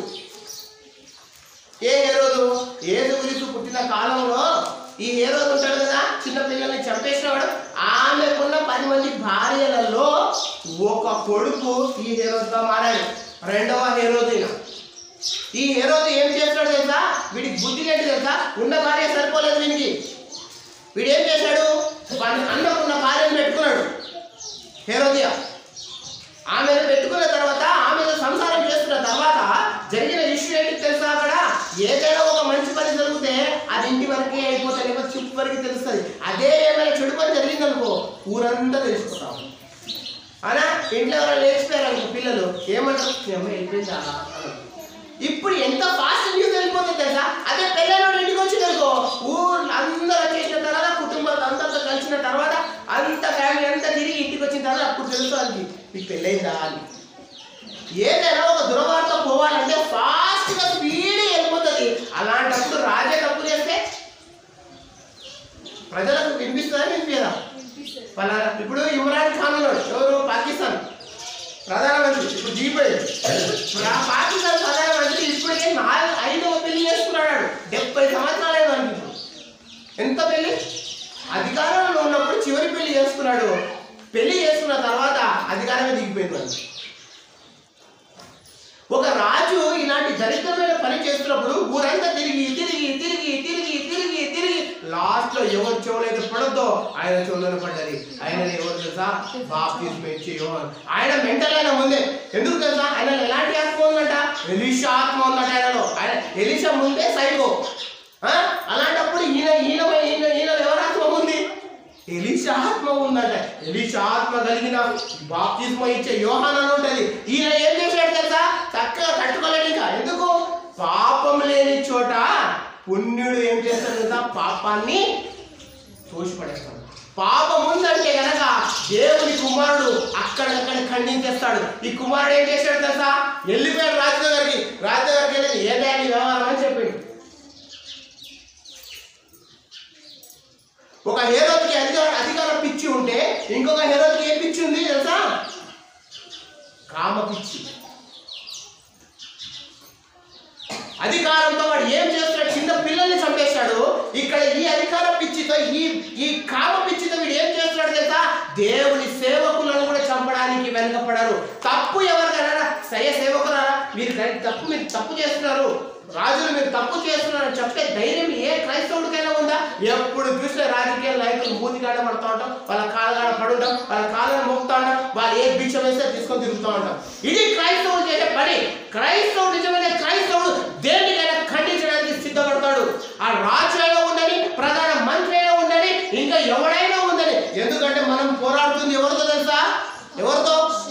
ఏ హేరోదు యేసు గురించి పుట్టిన కాలంలో ఈ హేరోద్ ఉంటాడు కదా చిన్న పిల్లల్ని చంపేసినవాడు ఆమెకున్న పది మంది భార్యలలో ఒక కొడుకు ఈ హేరోద్గా మారాడు రెండవ హేరోదు ఈయన ఈ హేరోదు ఏం చేస్తాడు తెలుసా వీడికి బుద్ధి ఏంటి తెలుసా ఉన్న భార్య సరిపోలేదు వీనికి వీడు ఏం చేశాడు వాడి అన్నకున్న భార్యను పెట్టుకున్నాడు హేరోదియా ఆమెను పెట్టుకున్న తర్వాత ఆమెను సంసారం చేస్తున్న తర్వాత జరిగిన ఇష్యూ ఏంటి తెలుసా అక్కడ ఏదైనా ఒక మంచి పని జరిగితే అది ఇంటి వరకే అయిపోతుంది లేకపోతే చుట్టూ వరకు తెలుస్తుంది అదే ఏమైనా చెడు పని జరిగిందనుకో ఊరంతా తెలిసిపోతాం అనా ఇంట్లో ఎవరైనా లేచిపోయారు అనుకో పిల్లలు ఏమంటారు "మీ అమ్మ వెళ్ళిపోయిందా అన్నారు. ఇప్పుడు ఎంత ఫాస్ట్ న్యూస్ వెళ్ళిపోతుంది తెలుసా అదే పెళ్ళైన ఇంటికి వచ్చింది అనుకో ఊర్లో అందరూ వచ్చేసిన తర్వాత కుటుంబాలు అందరితో కలిసిన తర్వాత అంత ఫ్యామిలీ అంతా తిరిగి ఇంటికి వచ్చిన తర్వాత అప్పుడు తెలుస్తుంది మీకు పెళ్ళైందా అని ఏదైనా ఒక దురవార్త పోవాలంటే ఫాస్ట్గా స్పీడ్ వెళ్ళిపోతుంది అలాంటప్పుడు రాజే తప్పు చేస్తే ప్రజలకు వినిపిస్తుందా వినిపించదా వినిపిస్తుంది పలానా ఇప్పుడు ఇమ్రాన్ ఖాన్ ఉన్నాడు ఎవరు పాకిస్తాన్ ప్రధానమంత్రి ఇప్పుడు జీపోయాడు ఇప్పుడు ఆ పాకిస్తాన్ ప్రధానమంత్రి ఇప్పటికే నాలుగు ఐదవ పెళ్లి చేసుకున్నాడు వాడు. డెబ్బై సంవత్సరాలు అయింది వానికి ఇప్పుడు. ఎంత పెళ్లి అధికారంలో ఉన్నప్పుడు చివరి పెళ్లి చేసుకున్నాడు పెళ్లి చేసుకున్న తర్వాత అధికారమే దిగిపోయింది వాడికి. ఒక రాజు ఇలాంటి దరిద్రమైన పని చేస్తున్నప్పుడు ఊరంతా తిరిగి తిరిగి తిరిగి తిరిగి తిరిగి తిరిగి లాస్ట్ లో ఎవరు చెవులైతే పడద్దో ఆయన చెవులను పడ్డది ఆయన ఎవరు తెలుసా బాప్తిస్మ ఇచ్చే యోహాన్ ఆయన మెంటల్ అయిన ముందే ఎందుకు తెలుసా ఆయన ఎలాంటి ఆత్మ ఉందంట ఎలీషా ఆత్మ ఉందంట ఆయనలో ఆయన ఎలీషా ముందే సైకో ఆ? అలాంటప్పుడు ఈయన ఈయన ఈయన ఈయన ఎవరి ఆత్మ ఉంది ఎలీషా ఆత్మ ఉందట ఎలీషా ఆత్మ కలిగిన బాప్తిస్మ ఇచ్చే యోహాన్ అని ఉంటది ఈయన ఏం చేశాడు తెలుసా చక్కగా తట్టుకోలేడు ఇంకా ఎందుకు పాపం లేని చోట పుణ్యుడు ఏం చేస్తాడు తెలుసా పాపాన్ని తోసిపడేస్తాడు పాపం ఉందంటే గనక దేవుని కుమారుడు అక్కడక్కడ ఖండించేస్తాడు ఈ కుమారుడు ఏం చేశాడు తెలుసా వెళ్ళిపోయాడు రాజు దగ్గరికి రాజు దగ్గరికి వెళ్ళి ఏదే నీ వ్యవహారం అని చెప్పిండు ఒక హేరోకి అధికార అధికార పిచ్చి ఉంటే ఇంకొక హేరోకి ఏ పిచ్చి ఉంది తెలుసా కామ పిచ్చి అధికారంతో వాడు ఏం చేస్తున్నాడు చిన్న పిల్లల్ని చంపేశాడు ఇక్కడ ఈ అధికార పిచ్చితో ఈ ఈ కామ పిచ్చితో వీడు ఏం చేస్తున్నాడు తెలుసా దేవుని సేవకులను కూడా చంపడానికి వెనకపడరు తప్పు ఎవరికైనా సరే సేవకులారా మీరు గ- తప్పు మీరు తప్పు చేస్తున్నారు రాజులు మీరు తప్పు చేస్తున్నారని చెప్పే ధైర్యం ఏ క్రైస్తవుడికైనా ఉందా ఎప్పుడు చూస్తే రాజకీయ నాయకులు మూతిగాడ పడుతూ ఉంటాం వాళ్ళ కాళ్ళగాడ పడుంటాం వాళ్ళ కాళ్ళను మోపుతా ఉంటాం వాళ్ళు ఏ బిచ్చం వేస్తే తీసుకొని తిరుగుతూ ఉంటాం ఇది క్రైస్తవుడు చేసే పని క్రైస్తవుడు నిజమైన క్రైస్తవుడు దేనికైనా ఖండించడానికి సిద్ధపడతాడు ఆ రాజు అయినా ఉండని ప్రధాన మంత్రి అయినా ఉండని ఇంకా ఎవడైనా ఉందని ఎందుకంటే మనం పోరాడుతుంది ఎవరితో తెలుసా ఎవరితో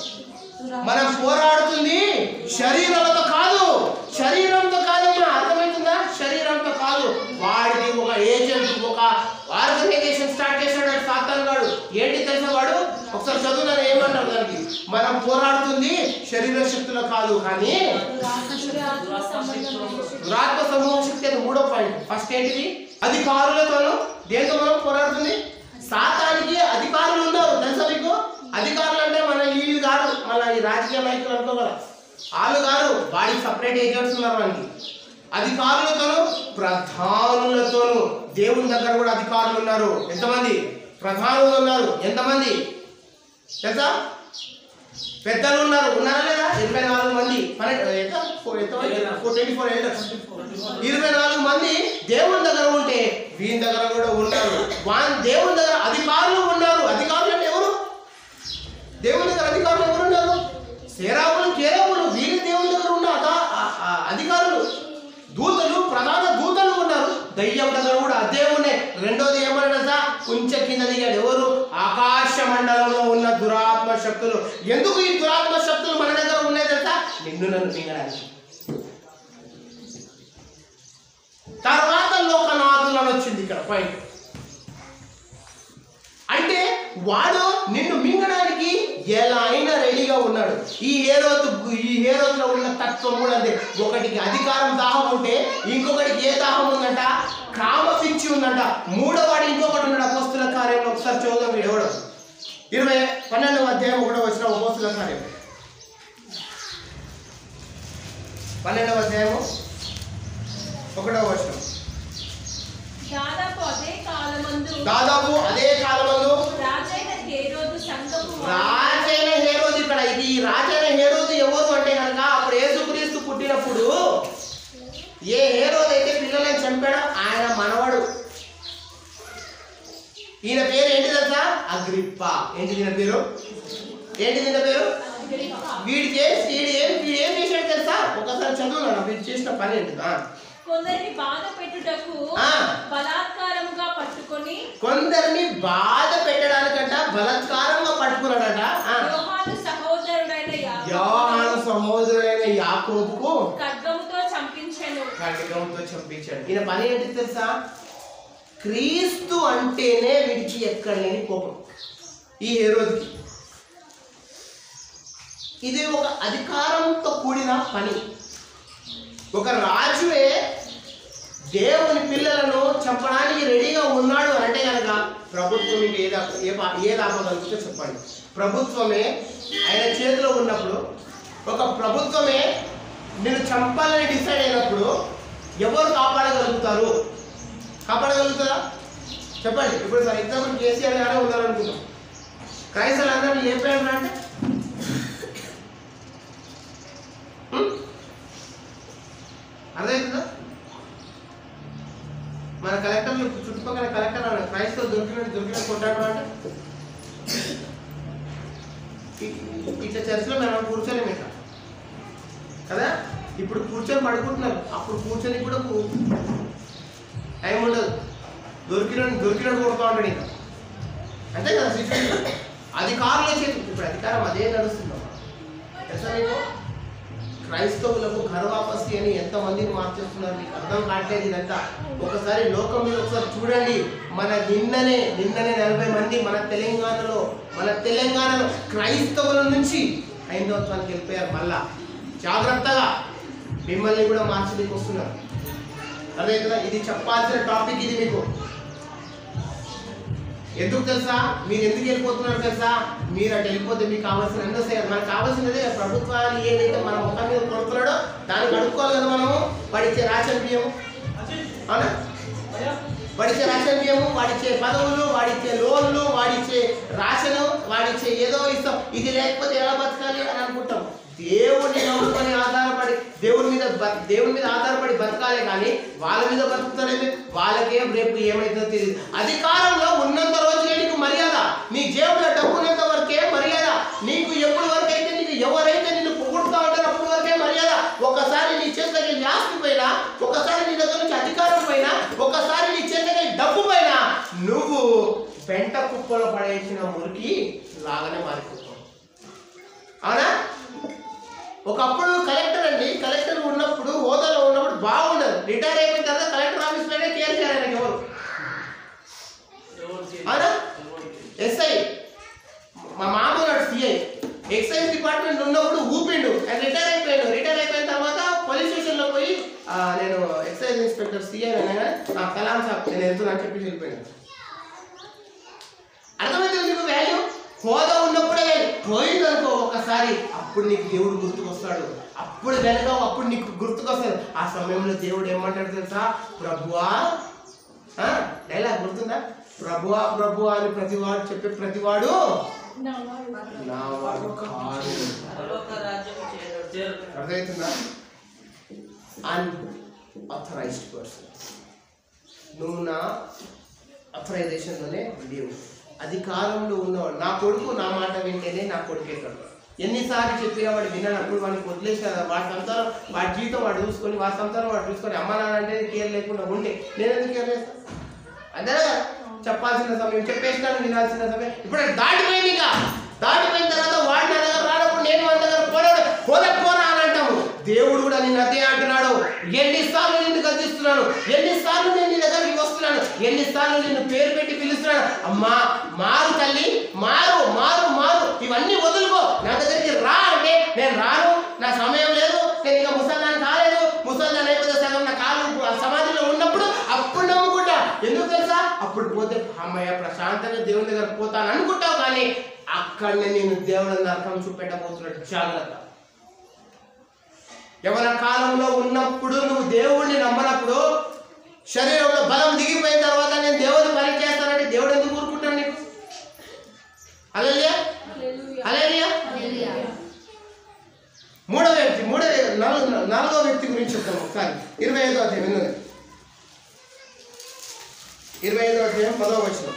మనం పోరాడుతుంది శరీరాలతో కాదు శరీరంతో కాదు మన అర్థమవుతుందా శరీరంతో కాదు వాడికి ఒక ఏజెంట్ ఒక ఆర్గనైజేషన్ స్టార్ట్ చేశాడు వాడు సాతాన్ గాడు ఏంటి తెలుసా వాడు ఒకసారి చదువు ఏమంటారు దానికి మనం పోరాడుతుంది శరీర శక్తులు కాదు కానీ దురాత్మ సంబంధమైన శక్తి. దురాత్మ సమూహ శక్తి అది మూడో పాయింట్ ఫస్ట్ ఏంటిది అధికారులతోనూ దేంతో మనం పోరాడుతుంది సాతానికి అధికారులు ఉన్నారు తెలుసా మీకు అధికారులు అంటే మన వీళ్ళు కాదు మన ఈ రాజకీయ నాయకులు అనుకో కదా వాళ్ళు కాదు వాడికి సపరేట్ ఏజెంట్స్ ఉన్నారు మనకి అధికారులతోనూ ప్రధానులతోనూ దేవుని దగ్గర కూడా అధికారులు ఉన్నారు ఎంతమంది ప్రధానులు ఉన్నారు ఎంతమంది తెలుసా పెద్దలు ఉన్నారు ఉన్నారా లేదా ఇరవై నాలుగు మంది పన్నెండు ఎంత ఫోర్ ఎంతమంది ఫోర్ ట్వంటీ ఫోర్ ఎల్డర్స్ ఇరవై నాలుగు మంది దేవుని దగ్గర ఉంటే వీని దగ్గర కూడా ఉన్నారు వాన్ దేవుని దగ్గర అధికారులు ఉన్నారు అధికారులు అంటే ఎవరు దేవుని దగ్గర అధికారులు ఎవరు ఉన్నారు సేరావులు కేరావులు వీరి దేవుని దగ్గర ఉన్న అధా- ఆ- ఆ అధికారులు దూతలు ప్రధాన దూతలు ఉన్నారు దయ్యం దగ్గర కూడా అదే ఉన్నాయి రెండోది ఏమన్నా కొంచెం కింద దిగాడు ఎవరు ఆకాశ మండలంలో ఉన్న దురాత్మ శక్తులు ఎందుకు ఈ దురాత్మ శక్తులు మన దగ్గర ఉన్నాయి తెలుసా నిన్ను నన్ను మింగడానికి తర్వాత లోకనాథులు అని వచ్చింది ఇక్కడ పాయింట్ అంటే వాడు నిన్ను మింగడానికి ఎలా అయినా రెడీగా ఉన్నాడు ఈ ఏ రోజు ఈ ఏ రోజులో ఉన్న తత్వం కూడా అదే ఒకటికి అధికారం దాహం ఉంటే ఇంకొకటికి ఏ దాహం ఉందంట కామ పిచ్చి ఉందంట మూడోవాడు ఇంకొకటి ఉన్నాడు అపోస్తుల కార్యంలో ఒకసారి చదువుదాం వీడు ఎవడు ఇరవై పన్నెండవ అధ్యాయం ఒకటో వచ్చిన అపోస్తుల కార్యం పన్నెండవ అధ్యాయము ఒకటో వచ్చిన దాదాపు అదే కాలమందు దాదాపు అదే కాలమందు రాజైన హేరోదు సంఘపు రాజైన హేరోదు ఇక్కడ ఇది ఈ రాజైన హేరోదు ఎవరు అంటే కనుక అప్పుడు యేసుక్రీస్తు పుట్టినప్పుడు ఏ హేరోదు అయితే పిల్లలను చంపాడో ఆయన మనవడు ఈయన పేరు ఏంటి తెలుసా అగ్రిప్ప ఏంటి దీని పేరు ఏంటి దీని పేరు వీడికి ఏ- వీడు ఏం వీడు ఏం చేశాడు తెలుసా ఒకసారి చదువున్నాను వీడు చేసిన పని ఏంటి ఆ. కొందరిని బాధ పెట్టుటకు ఆ. బలాత్కారముగా పట్టుకొని కొందరిని బాధ పెట్టడానికంట బలత్కారంగా పట్టుకున్నాడట ఆ. యోహాను సహోదరుడైన యాకోబు యోహాను సహోదరుడైన యాకోబుకు ఖడ్గముతో చంపించెను ఖడ్గంతో చంపించాడు ఈయన పని ఏంటి తెలుసా క్రీస్తు అంటేనే వీడికి ఎక్కడ లేని కోపం ఈ హేరోదికి ఇది ఒక అధికారంతో కూడిన పని ఒక రాజువే దేవుని పిల్లలను చంపడానికి రెడీగా ఉన్నాడు అని అంటే కనుక ప్రభుత్వం మీకు ఏది ఆప- ఏ పా- ఏది ఆపగలుగుతుందో చెప్పండి ప్రభుత్వమే ఆయన చేతిలో ఉన్నప్పుడు ఒక ప్రభుత్వమే నేను చంపాలని డిసైడ్ అయినప్పుడు ఎవరు కాపాడగలుగుతారు కాపాడగలుగుతారా చెప్పండి ఇప్పుడు ఫర్ ఎగ్జాంపుల్ కేసీఆర్ గారే ఉన్నారనుకుందాం క్రైస్తవులు అందరూ లేపారు అంటే హ్మ్? అర్థమవుతుందా మన కలెక్టర్లు చుట్టుపక్కల కలెక్టర్ అన్నాడు, క్రైస్తవులు దొరికినట్టు దొరికినట్టు కొట్టాడు అంటే ఇ- ఇట్లా చర్చిలో మనం కూర్చొని ఇట్లా కదా ఇప్పుడు కూర్చొని పడుకుంటున్నారు అప్పుడు కూర్చొని కూడా కూ- టైం ఉండదు దొరికిన దొరికినట్టు కొడుతూ ఉంటాడు ఇంకా అంతే కదా సిచ్యువేషన్ అధికారుల చేతి ఇప్పుడు అధికారం అదే నడుస్తుందా తెలుసా మీకు క్రైస్తవులకు ఘరవాపసి అని ఎంతమందిని మార్చేస్తున్నారు మీకు అర్థం కావట్లేదు ఇదంతా ఒకసారి లోకం మీద ఒకసారి చూడండి మన నిన్ననే నిన్ననే నలభై మంది మన తెలంగాణలో మన తెలంగాణలో క్రైస్తవుల నుంచి హైందవత్వానికి వెళ్ళిపోయారు మళ్ళా జాగ్రత్తగా మిమ్మల్ని కూడా మార్చడానికి వస్తున్నారు అదే కదా ఇది చెప్పాల్సిన టాపిక్ ఇది మీకు ఎందుకు తెలుసా మీరు ఎందుకు వెళ్ళిపోతున్నారు తెలుసా మీరు అటు వెళ్ళిపోతే మీకు కావాల్సిన అన్నీ వస్తాయి కదా. మనకు కావాల్సినదే ప్రభుత్వాలు ఏదైతే మన ముఖం మీద కొడుతున్నాడో దాన్ని అడుక్కోవాలి కదా మనము వాడిచ్చే రేషన్ బియ్యం అవునా వాడిచ్చే రేషన్ బియ్యము వాడిచ్చే పదవులు వాడిచ్చే లోన్లు వాడిచ్చే రాషను వాడిచ్చే ఏదో ఇస్తాం ఇది లేకపోతే ఎలా బతకాలి అని అనుకుంటాం దేవుడిని నమ్ముకొని ఆధారపడి దేవుడి మీద బ- దేవుడి మీద ఆధారపడి బతకాలి కానీ వాళ్ళ మీద బతుకుతాడేమి వాళ్ళకేం రేపు ఏమైతుందో తెలియదు అధికారంలో ఉన్నంత రోజులే నీకు మర్యాద నీ జేబులో డబ్బు ఉన్నంత వరకే మర్యాద నీకు ఎప్పుడు వరకు అయితే నీకు ఎవరైతే నిన్ను పొగుడుతా ఉంటారో అప్పుడు వరకే మర్యాద ఒకసారి నీ చేతికి ఆస్తి పోయినా ఒకసారి నీ దగ్గర నుంచి అధికారం పోయినా ఒకసారి నీ చేతికి డబ్బు పోయినా నువ్వు పెంట కుప్పలో పడేసిన మురికి లాగానే మారిపోతావు అవునా ఒకప్పుడు కలెక్టర్ అండి కలెక్టర్ ఉన్నప్పుడు హోదాలో ఉన్నప్పుడు బాగుండదు రిటైర్ అయిపోయిన తర్వాత కలెక్టర్ ఆఫీస్ పైన కేర్ చేయాలి ఆయనకి ఎవరు అవునా ఎస్ఐ మా మామ నాడు సిఐ ఎక్సైజ్ డిపార్ట్మెంట్ ఉన్నప్పుడు ఊపిండు ఆయన రిటైర్ అయిపోయాడు రిటైర్ అయిపోయిన తర్వాత పోలీస్ స్టేషన్లో పోయి "ఆ, నేను ఎక్సైజ్ ఇన్స్పెక్టర్ సిఐ అనగా నా కలాం సాబ్ నేను వెళ్తున్నా అని చెప్పి వెళ్ళిపోయాను అర్థమైంది నీకు వాల్యూ హోదా ఉన్నప్పుడే value. పోయిందనుకో ఒకసారి అప్పుడు నీకు దేవుడు గుర్తుకొస్తాడు అప్పుడు వెనక అప్పుడు నీకు గుర్తుకొస్తాడు ఆ సమయంలో దేవుడు ఏమంటాడు తెలుసా ప్రభువా డైలాగ్ గుర్తుందా ప్రభువా ప్రభువా అని ప్రతివాడు చెప్పే ప్రతివాడు నా వాడు కాదు అర్థమవుతుందా అన్ అథరైజ్డ్ పర్సన్ నువ్వు నా అథరైజేషన్లోనే లేవు అధికారంలో ఉన్నవాడు నా కొడుకు నా మాట వింటేనే నా కొడుకు ఎక్కడ ఎన్నిసార్లు చెప్పినా వాడు వినప్పుడు వాడికి వదిలేసిన వాడి సంసారం వాడి జీవితం వాడు చూసుకొని వాడి సంసారం వాడు చూసుకొని అమ్మ నాన్న అంటే కేర్ లేకుండా ఉంటే నేను ఎందుకు కేర్ చేస్తాను అదే కదా చెప్పాల్సిన సమయం చెప్పేసినాను వినాల్సిన సమయం ఇప్పుడు అది దాటిపోయింది ఇంకా దాటిపోయిన తర్వాత వాడి నా దగ్గర రానప్పుడు నేను వాడి దగ్గర పోలేడు పోలే పోరా అని అంటాము దేవుడు కూడా నిన్ను అదే అంటున్నాడు ఎన్నిసార్లు నిన్ను గర్జిస్తున్నాను ఎన్నిసార్లు నేను నీ దగ్గరికి వస్తున్నాను ఎన్నిసార్లు నిన్ను పేరు పెట్టి పిలుస్తున్నాను అమ్మా మారు తల్లి మారు మారు మారు ఇవన్నీ వదులుకో నా దగ్గరికి రా అంటే నేను రాను నా సమయం లేదు నేను ఇక ముసల్దాన్ కాలేదు ముసల్దాన్ అయిపోతే సగం నా కాలు ఆ సమాధిలో ఉన్నప్పుడు అప్పుడు నమ్ముకుంటా ఎందుకు తెలుసా అప్పుడు పోతే అమ్మయ్య ప్రశాంతంగా దేవుని దగ్గర పోతాను అనుకుంటావు కానీ అక్కడనే నేను దేవుని నరకం చూపెట్టబోతున్నాడు జాగ్రత్త యవన కాలంలో ఉన్నప్పుడు నువ్వు దేవుణ్ణి నమ్మనప్పుడు శరీరంలో బలం దిగిపోయిన తర్వాత నేను దేవుని పని చేస్తానంటే దేవుడు ఎందుకు ఊరుకుంటాను నీకు అలలియా హల్లెలూయా. అలలియా మూడో వ్యక్తి మూడో నాలుగు నాలుగో వ్యక్తి గురించి చెప్తాం ఒకసారి ఇరవై ఐదో అధ్యాయం విన్నది ఇరవై ఐదో అధ్యాయం పదో వచ్చిన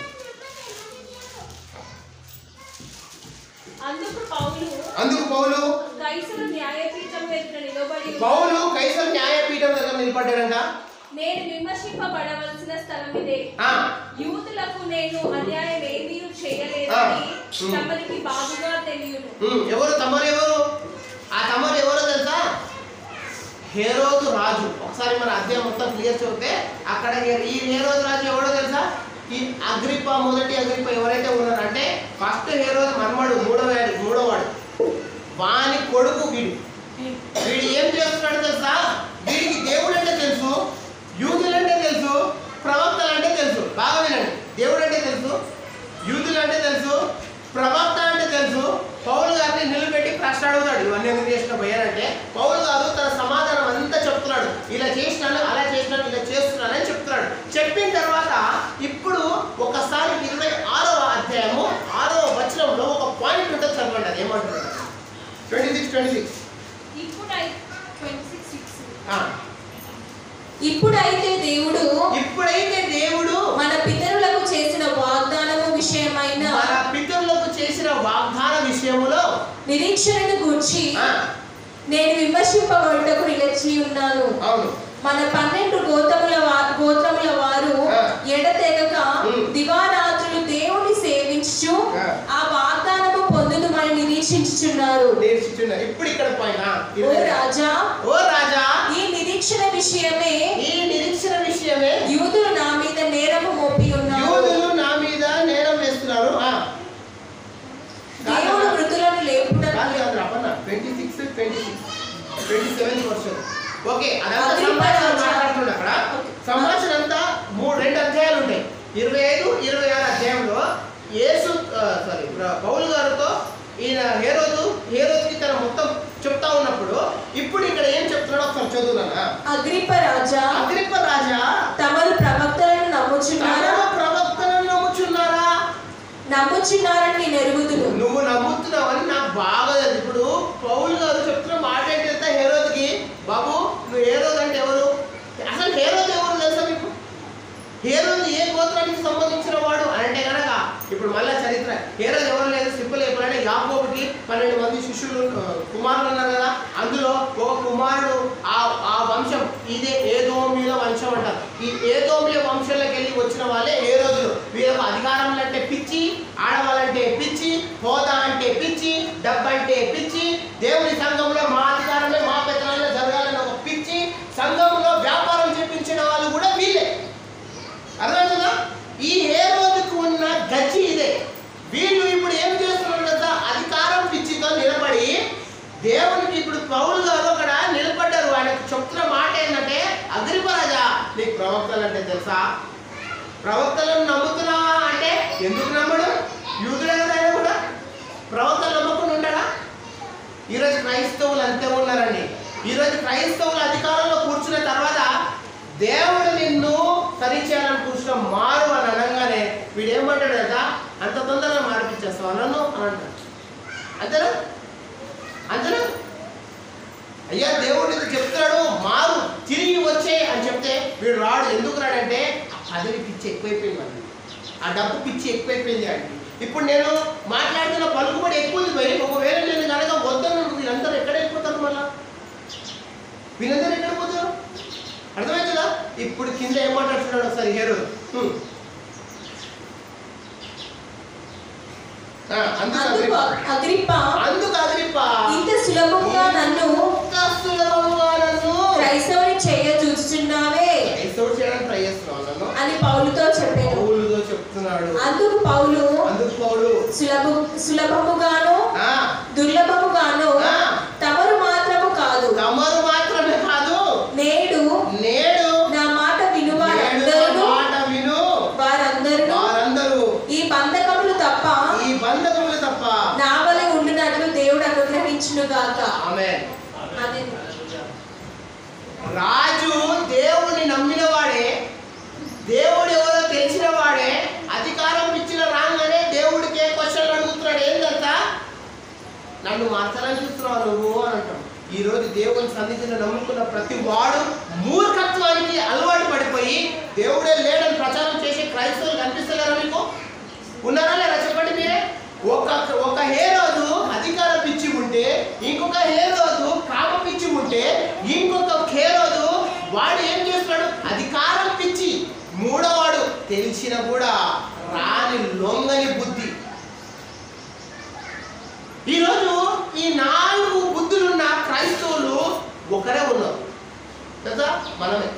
అందుకు పౌలు అందుకు పౌలు కైసరు న్యాయపీఠం ఎదుట నిలబడి పౌలు కైసర్ న్యాయపీఠం దగ్గర నిలబడ్డాడంట నేను విమర్శింపబడవలసిన స్థలం ఇదే ఆ, యూదులకు నేను అన్యాయం ఏమీ చేయలేదని ఆ. తమరికి బాగుగా తెలియను ఉమ్, ఎవరు తమరు ఎవరు ఆ తమరు ఎవరో తెలుసా హేరోదు రాజు ఒకసారి మన అధ్యాయం మొత్తం క్లియర్ చూస్తే అక్కడ హే- ఈ హేరోదు రాజు ఎవడో తెలుసా ఈ అగ్రిప మొదటి అగ్రిప ఎవరైతే ఉన్నారో అంటే ఫస్ట్ హేరోదు మన్మడు మూడోవాడు మూడోవాడు వాని కొడుకు వీడు వీడు ఏం చేస్తున్నాడు తెలుసా వీడికి దేవుడు అంటే తెలుసు యూదులు అంటే తెలుసు ప్రవక్తలు అంటే తెలుసు బాగా వినండి దేవుడు అంటే తెలుసు యూదులు అంటే తెలుసు ప్రవక్త అంటే తెలుసు పౌలు గారిని నిలబెట్టి ప్రశ్న అడుగుతాడు ఇవన్నీ ఎందుకు చేసిన పోయారంటే పౌలు గారు తన సమాధానం అంతా చెప్తున్నాడు ఇలా చేసినాను అలా చేసినాను ఇలా చేస్తున్నాను అని చెప్తున్నాడు చెప్పిన తర్వాత ఇప్పుడు ఒకసారి ఇరవై ఆరవ అధ్యాయము ఆరవ వచనంలో ఒక పాయింట్ ఉంటుంది చదవండి అది ఏమంటున్నాడు ట్వంటీ సిక్స్ ట్వంటీ సిక్స్ ఇప్పుడై 26 ఇప్పుడైతే దేవుడు ఇప్పుడైతే దేవుడు మన పితరులకు చేసిన వాగ్దానము విషయమైన మన పితరులకు చేసిన వాగ్దాన విషయములో నిరీక్షణను గూర్చి ఆ, నేను విమర్శింపబడుటకు నిలిచి ఉన్నాను అవును మన పన్నెండు గోత్రముల వా- గోత్రముల వారు ఆ. ఎడతెగక ఉమ్. దివారాత్రులు దేవుని సేవించు ఆ. ఆ వాగ్దానము పొందుదుమని నిరీక్షించుచున్నారు నేర్చుచున్నారు ఇప్పుడు ఇక్కడ పైన ఓ రాజా ఓ రాజా ఈ నిరీక్షణ విషయమే ఈ నిరీక్షణ విషయమే యూదులు నా మీద నేరము మోపి ఉన్నారు యూదులు నా మీద నేరం వేస్తున్నారు ఆ, దేవుడు మృతులను లేపుటకు కాదు కాదు రపన్న twenty six twenty six twenty seven version okay అదంతా అగ్రిప్ప సంభాషణ రాజా. మాట్లాడుతుంది అక్కడ సంభాషణ అంతా మూడు రెండు అధ్యాయాలు ఉంటాయి ఇరవై ఐదు ఇరవై ఆరు అధ్యాయంలో యేసు సారీ పౌలు గారితో ఈయన హేరోదు హేరోదుకి తన మొత్తం చెప్తా ఉన్నప్పుడు ఇప్పుడు ఇక్కడ ఏం చెప్తున్నాడో ఒకసారి చదువునా అగ్రిప్ప రాజా అగ్రిప్ప రాజా తమరు ప్రవక్తలను నమ్ముచున్నారా తమ ప్రవక్తలను నమ్ముచున్నారా నమ్ముచున్నారని నేను ఎరుగుదును నువ్వు నమ్ముతున్నావని నాకు బాగా తెలుసు ఇప్పుడు పౌలు గారు చెప్తున్న మాట ఏంటి తెలుసా హేరోద్కి బాబు నువ్వు హేరోద్ అంటే ఎవరు అసలు హేరోద్ ఎవరు తెలుసా మీకు హేరోద్ ఏ గోత్రానికి సంబంధించిన వాడు అంటే కనుక ఇప్పుడు మళ్ళా చరిత్ర హేరోద్ ఎవరు లేదు సింపుల్ చెప్పాలంటే యాకోబుకి పన్నెండు మంది శిష్యులు ఆ, కుమారులు ఉన్నారు కదా అందులో ఒక కుమారుడు ఆ ఆ వంశం ఇదే ఏదోమిల వంశం అంటారు ఈ ఏదోమిల వంశంలోకి వెళ్ళి వచ్చిన వాళ్ళే ఏ రోజులు వీళ్ళకు అధికారంలో అంటే పిచ్చి ఆడవాళ్ళంటే పిచ్చి హోదా అంటే పిచ్చి డబ్బంటే పిచ్చి దేవుని సంఘంలో మా అధికారమే మా పెత్తనాల్లో జరగాలని ఒక పిచ్చి సంఘంలో వ్యాపారం చేపించిన వాళ్ళు కూడా వీళ్ళే అర్థమవుతుందా ఈ ఏ రోజుకు ఉన్న గచ్చి ఇదే వీళ్ళు ఇప్పుడు ఏం చేస్తున్నారు కదా అధికారం పిచ్చితో నిలబడి దేవునికి ఇప్పుడు పౌలు గారు అక్కడ నిలబడ్డారు ఆయన చెప్తున్న మాట ఏంటంటే అగ్రిపరాజా నీకు ప్రవక్తలు అంటే తెలుసా ప్రవక్తలను నమ్ముతున్నావా అంటే ఎందుకు నమ్మడు యూదుడే కదా ఆయన కూడా ప్రవక్తలు నమ్మకుండా ఉంటాడా ఈరోజు క్రైస్తవులు అంతే ఉన్నారండి ఈరోజు క్రైస్తవులు అధికారంలో కూర్చున్న తర్వాత దేవుడు నిన్ను సరిచేయాలని కూర్చున్న మారు అని అనగానే వీడు ఏమంటాడు కదా అంత తొందరగా మార్పించేస్తావు నన్ను అని అంటాడు అంతేనా అంతేనా అయ్యా దేవుడు నీకు చెప్తున్నాడు మారు తిరిగి వచ్చే అని చెప్తే వీడు రాడు ఎందుకు రాడంటే ఆ పదవి పిచ్చి ఎక్కువైపోయింది అండి ఆ డబ్బు పిచ్చి ఎక్కువైపోయింది అండి ఇప్పుడు నేను మాట్లాడుతున్న పలుకుబడి ఎక్కువ ఉంది భయ్ ఒకవేళ నేను కనుక వద్దను వీళ్ళందరూ ఎక్కడ వెళ్ళిపోతారు మళ్ళా వీళ్ళందరూ ఎక్కడ పోతారు అర్థమవుతుందా ఇప్పుడు కింద ఏమాట్లాడుతున్నాడు ఒకసారి హేరో హ్మ్. ఆ, అందుకు అందుకు అగ్రిప్ప. అగ్రిప్ప అందుకు అగ్రిప్ప ఇంత సులభముగా నన్ను ఇంత సులభముగా చెప్తున్నాడు అందుకు పౌలు అందుకు పౌలు సులభ సులభముగాను ఆ, దుర్లభముగాను ఆ. తమరు మాత్రము కాదు తమరు మాత్రమే కాదు నేడు నేడు నా మాట విను నేడు వారందరూ మాట విను వారందరూ వారందరూ ఈ బంధకములు తప్ప ఈ బంధకములు తప్ప నా వలె ఉండునట్లు దేవుడు అనుగ్రహించును గాక ఆమె అదే రాజు దేవుణ్ణి నమ్మిన వాడే దేవుడు ఎవరో తెలిసిన వాడే అధికారం ఇచ్చిన రాగానే దేవుడికి ఏ క్వశ్చన్లు అడుగుతున్నాడు ఏంటంతా నన్ను మార్చాలని చూస్తున్నావు నువ్వు అని అంటాం ఈ రోజు దేవుని సన్నిధిని నమ్ముకున్న ప్రతి వాడు మూర్ఖత్వానికి అలవాటు పడిపోయి దేవుడే లేడని ప్రచారం చేసే క్రైస్తవులు కనిపిస్తలేరా మీకు ఉన్నారా లేదా చెప్పండి మీరే ఒక ఒక హేరోదు అధికార పిచ్చి ఉంటే ఇంకొక హేరోదు కామ పిచ్చి ఉంటే ఇంకొక హేరోదు వాడు ఏం చేస్తున్నాడు అధికారం పిచ్చి మూడోవాడు తెలిసిన కూడా రాని లొంగని బుద్ధి ఈరోజు ఈ నాలుగు బుద్ధులున్న క్రైస్తవులు ఒకరే ఉన్నారు కదా మనమే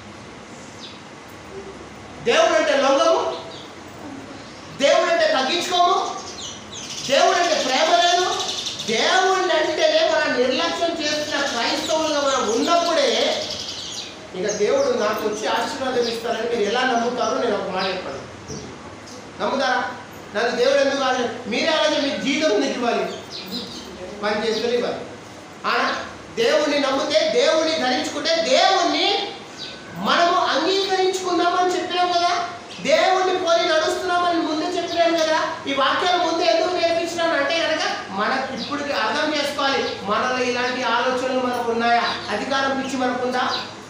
దేవుడు అంటే లొంగము దేవుడు అంటే తగ్గించుకోము దేవుడు అంటే ప్రేమ లేదు దేవుడు అంటేనే మనం నిర్లక్ష్యం చేస్తున్న క్రైస్తవులుగా మనం ఉన్నప్పుడే ఇక దేవుడు నాకు వచ్చి ఆశీర్వాదం ఇస్తారని మీరు ఎలా నమ్ముతారో నేను ఒక మాట చెప్పాను నమ్ముతారా నన్ను దేవుడు ఎందుకు కాదు మీరే అలాగే మీకు జీతం ఎందుకు ఇవ్వాలి పని చేసుకుని ఇవ్వాలి ఆనా దేవుణ్ణి నమ్మితే దేవుణ్ణి ధరించుకుంటే దేవుణ్ణి మనము అంగీకరించుకుందామని చెప్పినాం కదా దేవుణ్ణి పోలి నడుస్తున్నామని ముందే చెప్పినాను కదా ఈ వాక్యాలు ముందే ఎందుకు నేర్పించినాను అంటే కనుక మనకు ఇప్పుడు అర్థం చేసుకోవాలి మనలో ఇలాంటి ఆలోచనలు మనకు ఉన్నాయా అధికారం పిచ్చి మనకుందా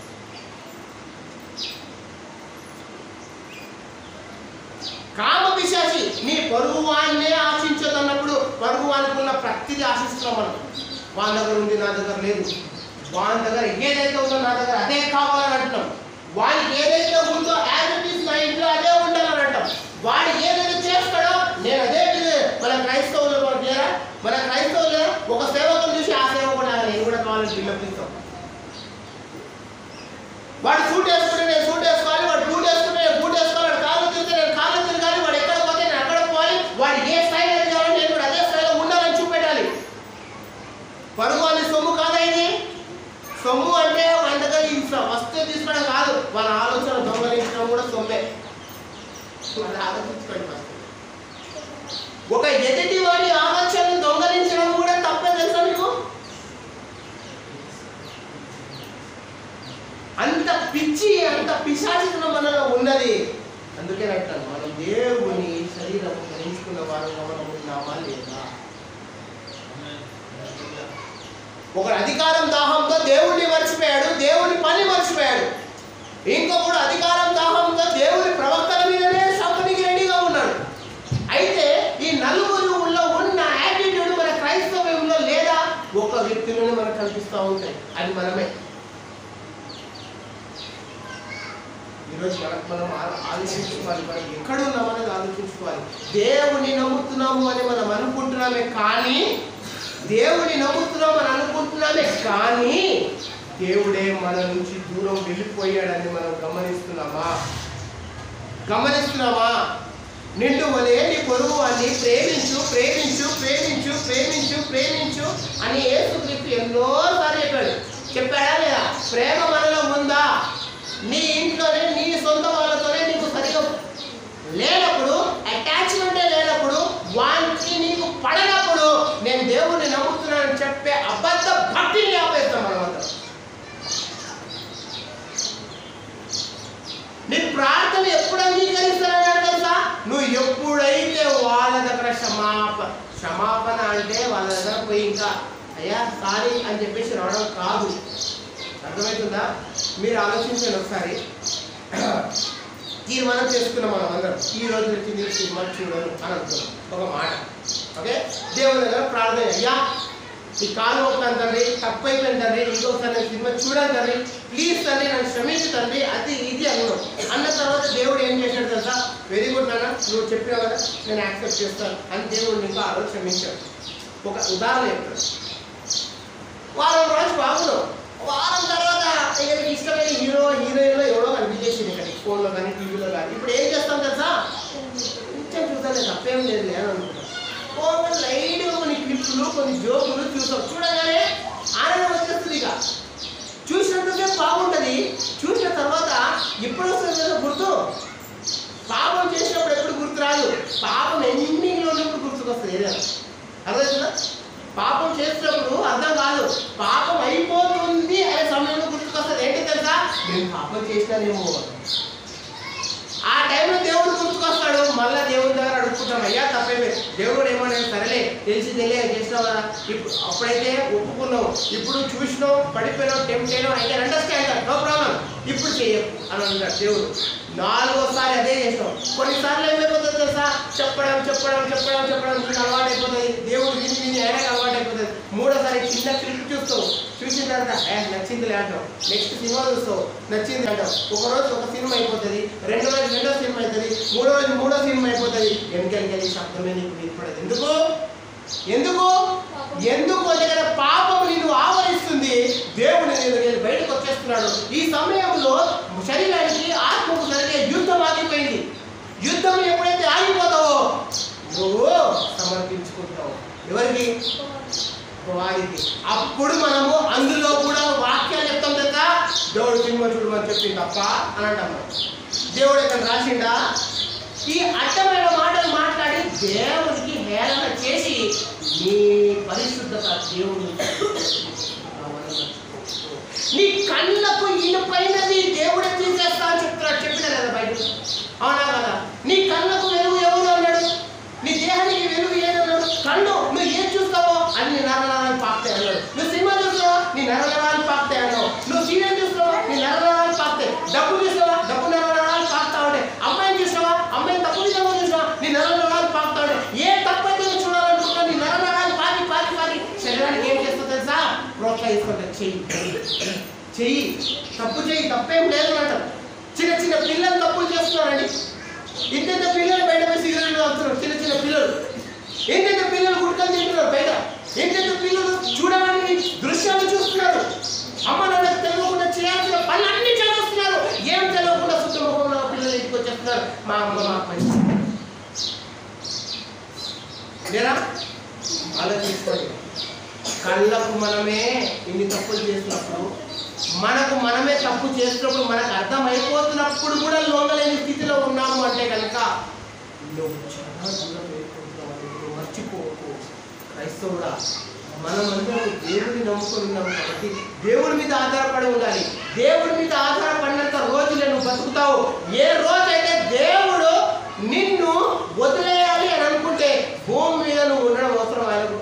కామ పిశాచి నీ పొరుగు వాడినే ఆశించదన్నప్పుడు పొరుగు వానికి ఉన్న ప్రతిదీ ఆశిస్తున్నాం మనం వాని దగ్గర ఉంది నా దగ్గర లేదు వాని దగ్గర ఏదైతే ఉందో నా దగ్గర అదే కావాలని అంటున్నాం వానికి ఏదైతే ఉందో యాజ్ ఇట్ ఈస్ నా ఇంట్లో అదే ఉండాలని అంటాం వాడు ఏదైతే చేస్తాడో నేను అదే విధంగా- మన క్రైస్తవులు మనకు లేరా మన క్రైస్తవులు లేరా ఒక సేవకుని చూసి ఆ సేవకుడు "ఆ, నేను కూడా కావాలని బిల్డప్ ఇస్తాం వాడు సూట్ వేసుకుంటే నేను సూట్ వేసుకోవాలి వాడు బూట్ వేసుకుంటే నేను బూట్ వేసుకోవాలి వాడు కాళ్ళు తిరిగితే నేను కాళ్ళు తిరగాలి వాడు ఎక్కడ పోతే నేను అక్కడ పోవాలి వాడు ఏ స్థాయి అయితే కావాలి నేను కూడా అదే స్థాయిలో ఉండాలని చూపెట్టాలి పరుగు అని సొమ్ము కాదా ఇది సొమ్ము అంటే వాళ్ళ దగ్గర ఈ స- వస్తువు తీసుకోవడం కాదు వాళ్ళ ఆలోచన దొంగలించడం కూడా సొమ్మే అది ఆలోచించుకోండి ఫస్ట్ ఒక ఎదుటి వాడి ఆలోచనను దొంగలించడం కూడా తప్పే తెలుసా మీకు అంత పిచ్చి అంత పిశాచితనం మనలో ఉన్నది అందుకే అంటాను మనం దేవుని శరీరం ధరించుకున్న వారు మనం ఉన్నామా లేదా ఒకడు అధికారం దాహంతో దేవుణ్ణి మర్చిపోయాడు దేవుని పని మర్చిపోయాడు ఇంకొకడు అధికారం దాహంతో దేవుని ప్రవక్తల మీదనే చంపనికి రెడీగా ఉన్నాడు అయితే ఈ నలుగురులో ఉన్న యాటిట్యూడ్ మన క్రైస్తవంలో లేదా ఒక వ్యక్తిలోనే మనకు కనిపిస్తూ ఉంటాయి అది మనమే ఈరోజు మనకు మనం ఆ- ఆలోచించుకోవాలి మనం ఎక్కడ ఉన్నామనేది ఆలోచించుకోవాలి దేవుని నమ్ముతున్నాము అని మనం అనుకుంటున్నామే కానీ దేవుని నమ్ముతున్నాం అని అనుకుంటున్నామే కానీ దేవుడే మన నుంచి దూరం వెళ్ళిపోయాడని మనం గమనిస్తున్నామా గమనిస్తున్నామా నిండు వలే నీ పొరుగు వాడిని ప్రేమించు ప్రేమించు ప్రేమించు ప్రేమించు ప్రేమించు అని యేసుక్రీస్తు ఎన్నోసార్లు చెప్పాడు చెప్పాడా లేదా ప్రేమ మనలో ఉందా నీ ఇంట్లోనే నీ సొంత వాళ్ళతోనే నీకు సరిగా లేనప్పుడు అటాచ్మెంటే లేనప్పుడు వానికి నీకు పడనప్పుడు నేను దేవుణ్ణి నమ్ముతున్నానని చెప్పే అబద్ధ భక్తిని ఆపేస్తాం మనమంతా నీ ప్రార్థన ఎప్పుడు అంగీకరిస్తానని తెలుసా నువ్వు ఎప్పుడైతే వాళ్ళ దగ్గర క్షమాప క్షమాపణ అంటే వాళ్ళ దగ్గర పోయి ఇంకా అయ్యా సారీ అని చెప్పేసి రావడం కాదు అర్థమవుతుందా మీరు ఆలోచించండి ఒకసారి తీర్మానం చేసుకున్నాం మనం అందరం ఈ రోజు నుంచి నేను సినిమా చూడను అని అనుకున్నాం ఒక మాట ఓకే దేవుని దగ్గర ప్రార్థన అయ్యా ఈ కాలు ఒప్పుతాను తండ్రి తప్పు అయిపోయింది తండ్రి ఇంకొకసారి నేను సినిమా చూడాలి తండ్రి ప్లీజ్ తండ్రి నన్ను క్షమించు తండ్రి అది ఇది అన్నాం అన్న తర్వాత దేవుడు ఏం చేశాడు తెలుసా వెరీ గుడ్ నాన్న నువ్వు చెప్పినావు కదా నేను యాక్సెప్ట్ చేస్తాను అని దేవుడు నీకు ఆ రోజు క్షమించాడు ఒక ఉదాహరణ చెప్తాను వారం రోజు బాగున్నావు వారం తర్వాత ఇక నీకు ఇష్టమైన హీరో హీరోయిన్లో ఎవడో కనిపించేసింది ఇక్కడ ఫోన్లో కానీ టీవీలో కానీ ఇప్పుడు ఏం చేస్తాం తెలుసా ఏమైనా తప్పేం లేదు అని అనుకుంటాం ఓ లైట్గా కొన్ని క్లిప్పులు కొన్ని జోకులు చూసాం చూడగానే ఆనందం వచ్చేస్తుంది ఇక చూసినంతసేపు బాగుంటుంది చూసిన తర్వాత ఎప్పుడు వస్తుంది కదా గుర్తు పాపం చేసినప్పుడు ఎప్పుడు గుర్తు రాదు పాపం ఎండింగ్లో ఉన్నప్పుడు గుర్తుకొస్తుంది ఏదైనా అర్థమవుతుందా పాపం చేసినప్పుడు అర్థం కాదు పాపం అయిపోతుంది అనే సమయంలో గుర్తుకొస్తుంది ఏంటి తెలుసా నేను పాపం చేసినానేమో ఆ టైంలో దేవుడు గుర్తుకొస్తాడు మళ్ళా దేవుడి దగ్గర అడుగుకుంటాం అయ్యా తప్పేమే దేవుడు ఏమన్నాడు సరేలే తెలిసి తెలియ చేసినావు కదా ఇప్పుడు అప్పుడైతే ఒప్పుకున్నావు ఇప్పుడు చూసినావు పడిపోయినావు టెంప్ట్ అయినావు అయితే అండర్స్టాండ్ నో ప్రాబ్లం ఇప్పుడు చేయవు అని అన్నాడు దేవుడు నాలుగోసారి అదే చేసినావు కొన్నిసార్లు ఏమైపోతుంది తెలుసా చెప్పడం చెప్పడం చెప్పడం చెప్పడం నీకు అలవాటు అయిపోతుంది దేవుడు విని విని ఆయనకు అలవాటు అయిపోతుంది మూడోసారి చిన్న క్లిప్ చూస్తావు చూసిన తర్వాత ఏ నచ్చింది అంటావు నెక్స్ట్ సినిమా చూస్తావు నచ్చింది అంటావు ఒక రోజు ఒక సినిమా అయిపోతుంది రెండో రోజు రెండో సినిమా అవుతుంది మూడో రోజు మూడో సినిమా అయిపోతుంది వెనకెళ్ళి శబ్దమే నీకు వినపడదు ఎందుకు ఎందుకు ఎందుకు అంటే కదా పాపం నిన్ను ఆవరిస్తుంది దేవుడు నేను నేను బయటకు వచ్చేస్తున్నాడు ఈ సమయంలో శరీరానికి ఆత్మకు జరిగే యుద్ధం ఆగిపోయింది యుద్ధం ఎప్పుడైతే ఆగిపోతావో నువ్వు సమర్పించుకుంటావు ఎవరికి వారికి అప్పుడు మనము అందులో కూడా వాక్యాలు చెప్తాం కదా దేవుడు సినిమా చూడమని చెప్పింది తప్ప అని అంటాం మనం. దేవుడు ఇక్కడ రాసిండా ఈ అడ్డమైన మాటలు మాట్లాడి దేవుడికి హేళన చేసి నీ పరిశుద్ధత దేవుడు నీ కళ్ళకు ఇనుపైనది దేవుడే తీసేస్తా అని చెప్తున్నాడు చెప్పిన కదా బయట అవునా కదా నీ కళ్ళకు వెలుగు ఎవరు అన్నాడు నీ దేహానికి వెలుగు ఏదన్నాడు కళ్ళు నువ్వు ఏం చూస్తావో అది నీ నరనరాలు పాకుతాయి అన్నాడు నువ్వు సినిమా చూస్తావా నీ నరనరాలు పాకుతాయి అన్నావు నువ్వు సీరియల్ చూస్తావా నీ నరనరాలు పాకుతాయి డబ్బు చూస్తావా డబ్బు నరనరాలు పాకుతా ఉంటాయి అమ్మాయిని చూస్తావా అమ్మాయిని తప్పు విధంగా చూస్తావా నీ నరనరాలు పాకుతా ఉంటాయి ఏ తప్పు అయితే నువ్వు చూడాలనుకుంటున్నావు నీ నరనరాలు పాకి పాకి పాకి శరీరానికి ఏం చేస్తుందో తెలుసా ప్రోత్సహిస్తుంటుంది చెయ్యి చెయ్యి తప్పు చెయ్యి తప్పేం లేదు అంటారు చిన్న చిన్న పిల్లలు తప్పులు చేస్తున్నారండి ఇంత పిల్లలు బయట పోయి సిగరెట్లు తాగుతున్నారు చిన్న చిన్న పిల్లలు ఏంటంటే పిల్లలు గుడ్కలు తింటున్నారు బయట ఏంటంటే పిల్లలు చూడడానికి దృశ్యాలు చూస్తున్నారు అమ్మ నాన్నకు తెలియకుండా చేయాల్సిన పనులన్నీ చేస్తున్నారు ఏం తెలియకుండా శుద్ధ ముఖంలో పిల్లలు ఇంటికి వచ్చేస్తున్నారు మా అమ్మ మా పని లేరా ఆలోచించుకోండి కళ్ళకు మనమే ఇన్ని తప్పులు చేసినప్పుడు మనకు మనమే తప్పు చేసినప్పుడు మనకు అర్థమైపోతున్నప్పుడు కూడా లొంగలేని స్థితిలో ఉన్నాము అంటే కనుక నువ్వు చాలా దూరం వెళ్ళిపోతున్నావు అది నువ్వు మర్చిపోకు క్రైస్తవుడా మనమందరం దేవుడిని నమ్ముకొని ఉన్నాము కాబట్టి దేవుడి మీద ఆధారపడి ఉండాలి దేవుడి మీద ఆధారపడినంత రోజులే నువ్వు బతుకుతావు ఏ రోజైతే దేవుడు నిన్ను వదిలేయాలి అని అనుకుంటే భూమి మీద నువ్వు ఉండడం అవసరం ఆయనకు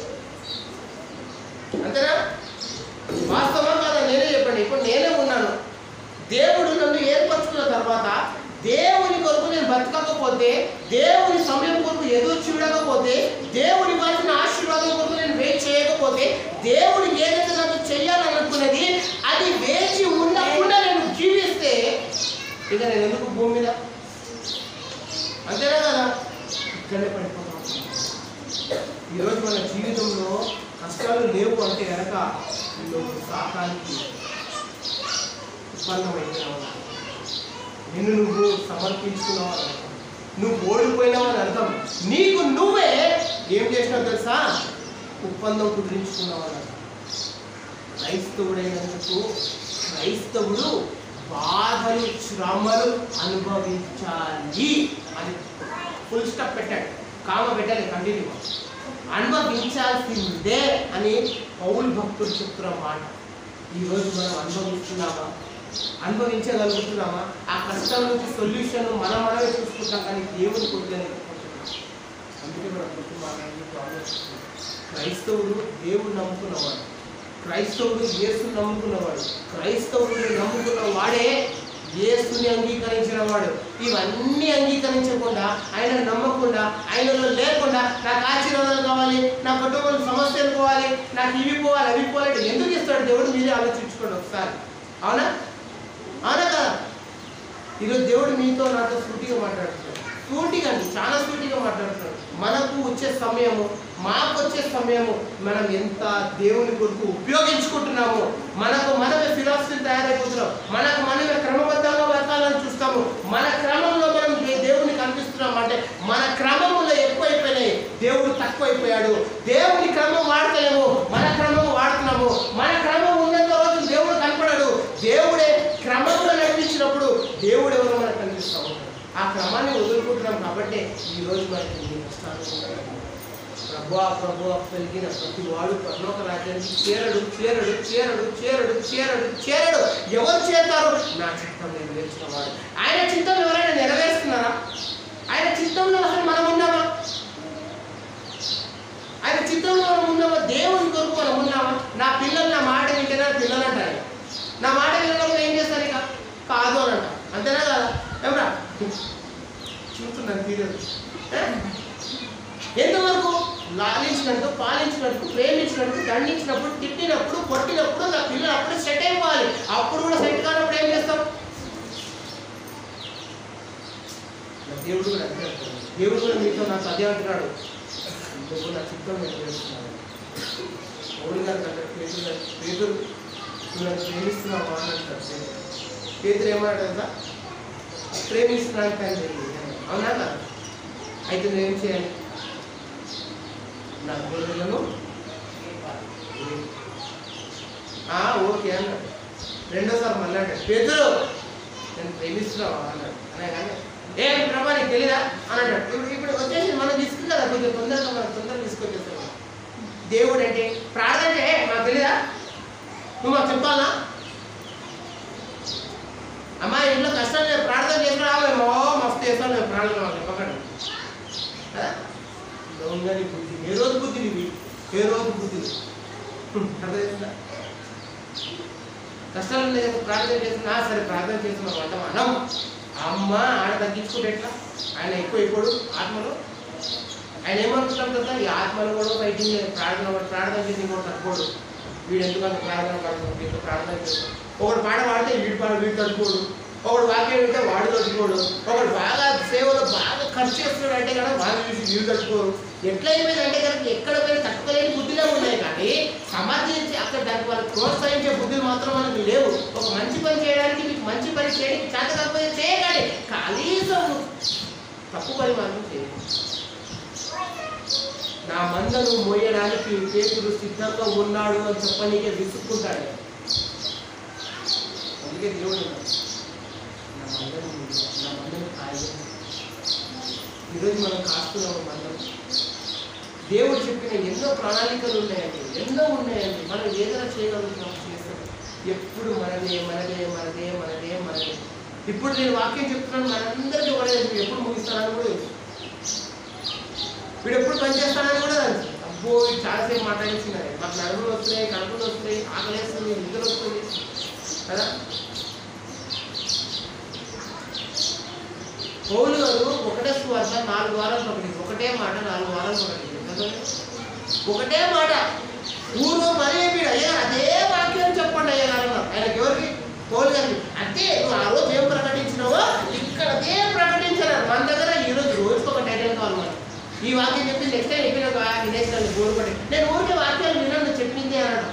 అంతేనా వాస్తవం కాదా నేనే చెప్పండి ఇప్పుడు నేనే ఉన్నాను దేవుడు నన్ను ఏర్పరచుకున్న తర్వాత దేవుని కొరకు నేను బతకకపోతే దేవుని సమయం కొరకు ఎదురు చూడకపోతే దేవుని ఇవ్వాల్సిన ఆశీర్వాదం కొరకు నేను వెయిట్ చేయకపోతే దేవుడు ఏదైతే నాకు చెయ్యాలని అనుకున్నది అది వేచి ఉండకుండా నేను జీవిస్తే ఇక నేను ఎందుకు భూమి మీద అంతేనా కదా ఇక్కడే పడిపోతాను ఈరోజు మన జీవితంలో కష్టాలు లేవు అంటే కనుక నువ్వు సాకానికి ఉత్పన్నమైనావు నిన్ను నువ్వు సమర్పించుకున్నావు అని అర్థం. నువ్వు ఓడిపోయినావు అని అర్థం నీకు నువ్వే ఏం చేసినావు తెలుసా ఒప్పందం కుదిరించుకున్నావు అని అర్థం క్రైస్తవుడైనందుకు క్రైస్తవుడు బాధలు శ్రమలు అనుభవించాలి అని ఫుల్ స్టాప్ పెట్టాడు కామ పెట్టాలి కంటిన్యూ అనుభవించాల్సిందే అని పౌల్ భక్తుడు చెప్తున్న మాట ఈరోజు మనం అనుభవిస్తున్నామా అనుభవించగలుగుతున్నామా ఆ కష్టం నుంచి సొల్యూషన్ మనం మనమే చూసుకుంటాం కానీ దేవుని కొద్దిగా అందుకే మన కుటుంబాన్ని ఆలోచిస్తున్నాం క్రైస్తవుడు దేవుడు నమ్ముకున్నవాడు క్రైస్తవుడు యేసుని నమ్ముకున్నవాడు క్రైస్తవుడిని నమ్ముకున్న వాడే యేసుని అంగీకరించిన వాడు ఇవన్నీ అంగీకరించకుండా ఆయన నమ్మకుండా ఆయనలో లేకుండా నాకు ఆశీర్వాదాలు కావాలి నా కుటుంబంలో సమస్యలు పోవాలి నాకు ఇవి పోవాలి అవి పోవాలి ఎందుకు ఇస్తాడు దేవుడు మీరే ఆలోచించుకోండి ఒకసారి అవునా అవునా కదా ఈరోజు దేవుడు మీతో నాతో సూటిగా మాట్లాడుతున్నాడు సూటిగా అండి చాలా సూటిగా మాట్లాడుతున్నాడు మనకు వచ్చే సమయము మాకు వచ్చే సమయము మనం ఎంత దేవుని కొరకు ఉపయోగించుకుంటున్నామో మనకు మనమే ఫిలాసఫీ తయారైపోతున్నాం మనకు మనమే క్రమబద్ధంగా బతకాలని చూస్తాము మన క్రమంలో మనం దే- దేవుని కనిపిస్తున్నాం నడిపిస్తున్నాం అంటే మన క్రమములో ఎక్కువైపోయినాయి దేవుడు తక్కువైపోయాడు దేవుడి క్రమం వాడతలేము మన క్రమం వాడుతున్నాము మన క్రమం ఉన్నంత రోజు దేవుడు కనపడాడు దేవుడే క్రమంలో నడిపించినప్పుడు దేవుడు ఎవరో మనకు కనిపిస్తూ ఉంటాడు ఆ క్రమాన్ని వదులుకుంటున్నాం కాబట్టి ఈ రోజు మనకి ఇన్ని కష్టాలు ఉన్నాయి. ప్రభువా ప్రభువా పెరిగిన ప్రతి వాడు పరలోక రాజ్యానికి చేరడు చేరడు చేరడు చేరడు చేరడు చేరడు ఎవరు చేస్తారు నా చిత్తం నెరవేర్చిన వాడు ఆయన చిత్తం ఎవరైనా నెరవేరుస్తున్నారా ఆయన చిత్తంలో అసలు మనం ఉన్నామా ఆయన చిత్తంలో మనం ఉన్నామా దేవుని కొరకు మనం ఉన్నామా నా పిల్లలు నా మాట వింటేనే నా పిల్లలు అంటారు నా మాట వినడం ఏం చేస్తారు ఇక కాదు అని అంట అంతేనా కదా ఎవరా చూస్తున్నాను తీరదు ఎంతవరకు లాలించినట్టు పాలించినట్టు ప్రేమించినట్టు దండించినప్పుడు తిట్టినప్పుడు కొట్టినప్పుడు నా పిల్లలు అప్పుడు సెట్ అయిపోవాలి అప్పుడు కూడా సెట్ కానప్పుడు ఏం చేస్తాం నా దేవుడు కూడా అంతే అంటాడు. దేవుడు కూడా మీతో నాకు అదే అంటున్నాడు నువ్వు నా చిత్తం నేను చేస్తున్నాను పౌలు గారు అంటాడు పేతురు గారు, పేతురు నువ్వు నన్ను ప్రేమిస్తున్నావా అని అంటాడు పేతురు. పేతురు ఏమన్నాడు తెలుసా ప్రేమిస్తున్నాను కానీ తెలియదు. అవునా కదా అయితే నువ్వేం చేయాలి నా గొర్రెలను ఆ, ఓకే అన్నాడు రెండోసారి మళ్ళీ అంటాడు పేదరు నేను ప్రేమిస్తున్నావా అన్నాడు అనగానే ఏం ప్రభా నీకు తెలీదా అని అన్నాడు ఇప్పుడు ఇప్పుడు వచ్చేసి మనం తీసుకుంది కదా కొంచెం తొందరగా మనం తొందరగా తీసుకొచ్చేస్తాం దేవుడు అంటే ప్రార్థన చేయ మాకు తెలీదా నువ్వు మాకు చెప్పాలా అమ్మా ఇంట్లో కష్టాలు లేదు ప్రార్థన చేసిన రావేమో మస్తు చేస్తాను నేను ప్రార్థన మాకు చెప్పకండి కదా? దొంగని బుద్ధి ఏ రోజు బుద్ధి నీవి ఏ రోజు బుద్ధి హ్మ్, అర్థమవుతుందా కష్టాలు ఉన్నాయి కదా, ప్రార్థన చేస్తున్నా సరే ప్రార్థన చేస్తున్నాం అంటాం అనం అమ్మ ఆయన తగ్గించుకుంటే ఎట్లా ఆయన ఎక్కువ అయిపోడు ఆత్మలో ఆయన ఏమనుకుంటాం కదా ఈ ఆత్మలో కూడా ఫైటింగ్ చేయాలి. ప్రార్థన వాడు ప్రార్థన చేసి కూడా తక్కువడు వీడు ఎందుకంటే ప్రార్థన పాడుతున్నాడు వీడు ప్రార్థన చేస్తాడు ఒకడు పాట పాడితే వీడు పాడు వీడు తట్టుకోడు ఒకడు వాక్యం వింటే వాడు తట్టుకోడు ఒకడు బాగా సేవలో బాగా ఖర్చు చేస్తున్నాడు అంటే కదా వాడు చూసి వీడు తట్టుకోరు ఎట్లా అయిపోయిందంటే కనుక ఎక్కడ పోయినా తట్టుకోలేని బుద్ధిలో ఉన్నాయి కానీ సమర్థించి అక్కడ దానికి వాళ్ళు ప్రోత్సహించే బుద్ధులు మాత్రం మనకి లేవు ఒక మంచి పని చేయడానికి మీకు మంచి పని చేయడానికి చేత కాకపోతే చేయకండి కనీసం తప్పు పని మాత్రం చేయండి నా మందను మోయడానికి పేతుడు సిద్ధంగా ఉన్నాడు అని చెప్పనీకే విసుక్కుంటాడు అందుకే దేవుడు అన్నాడు, నా మందను మోయ, నా మందను కాయ ఈరోజు మనం కాస్తున్నాము మందం దేవుడు చెప్పిన ఎన్నో ప్రణాళికలు ఉన్నాయండి ఎన్నో ఉన్నాయండి మనం ఏదైనా చేయగలుగుతాం చేస్తాం ఎప్పుడు మనదే మనదే మనదే మనదే మనదే ఇప్పుడు నేను వాక్యం చెప్తున్నాను మనందరికీ ఒకటే తెలుసు. ఎప్పుడు ముగిస్తానని కూడా తెలుసు వీడు ఎప్పుడు పని చేస్తానని కూడా తెలుసు అబ్బో వీడు చాలాసేపు మాట్లాడించినారు మాకు నడుములు వస్తున్నాయి కడుపులు వస్తున్నాయి ఆకలేస్తుంది నిద్ర వస్తుంది కదా పౌలు గారు ఒకటే సువార్త నాలుగు వారాలు ప్రకటించి ఒకటే మాట నాలుగు వారాలు ప్రకటించారు కదా? ఒకటే మాట ఊరు మరీ వీడు అయ్యా అదే వాక్యం చెప్పండి అయ్యా గారు అన్నారు. ఆయనకి ఎవరికి పౌలు గారికి అంతే నువ్వు ఆ రోజు ఏం ప్రకటించినావో ఇక్కడ అదే ప్రకటించారు మన దగ్గర ఈ రోజు రోజుకి ఒక టైటిల్ కావాలి మనకి. ఈ వాక్యం చెప్పి నెక్స్ట్ టైం చెప్పిన వినేసాను గోరు పడి నేను ఊరికే వాక్యాలు విన్నాను నువ్వు చెప్పింది అన్నాడు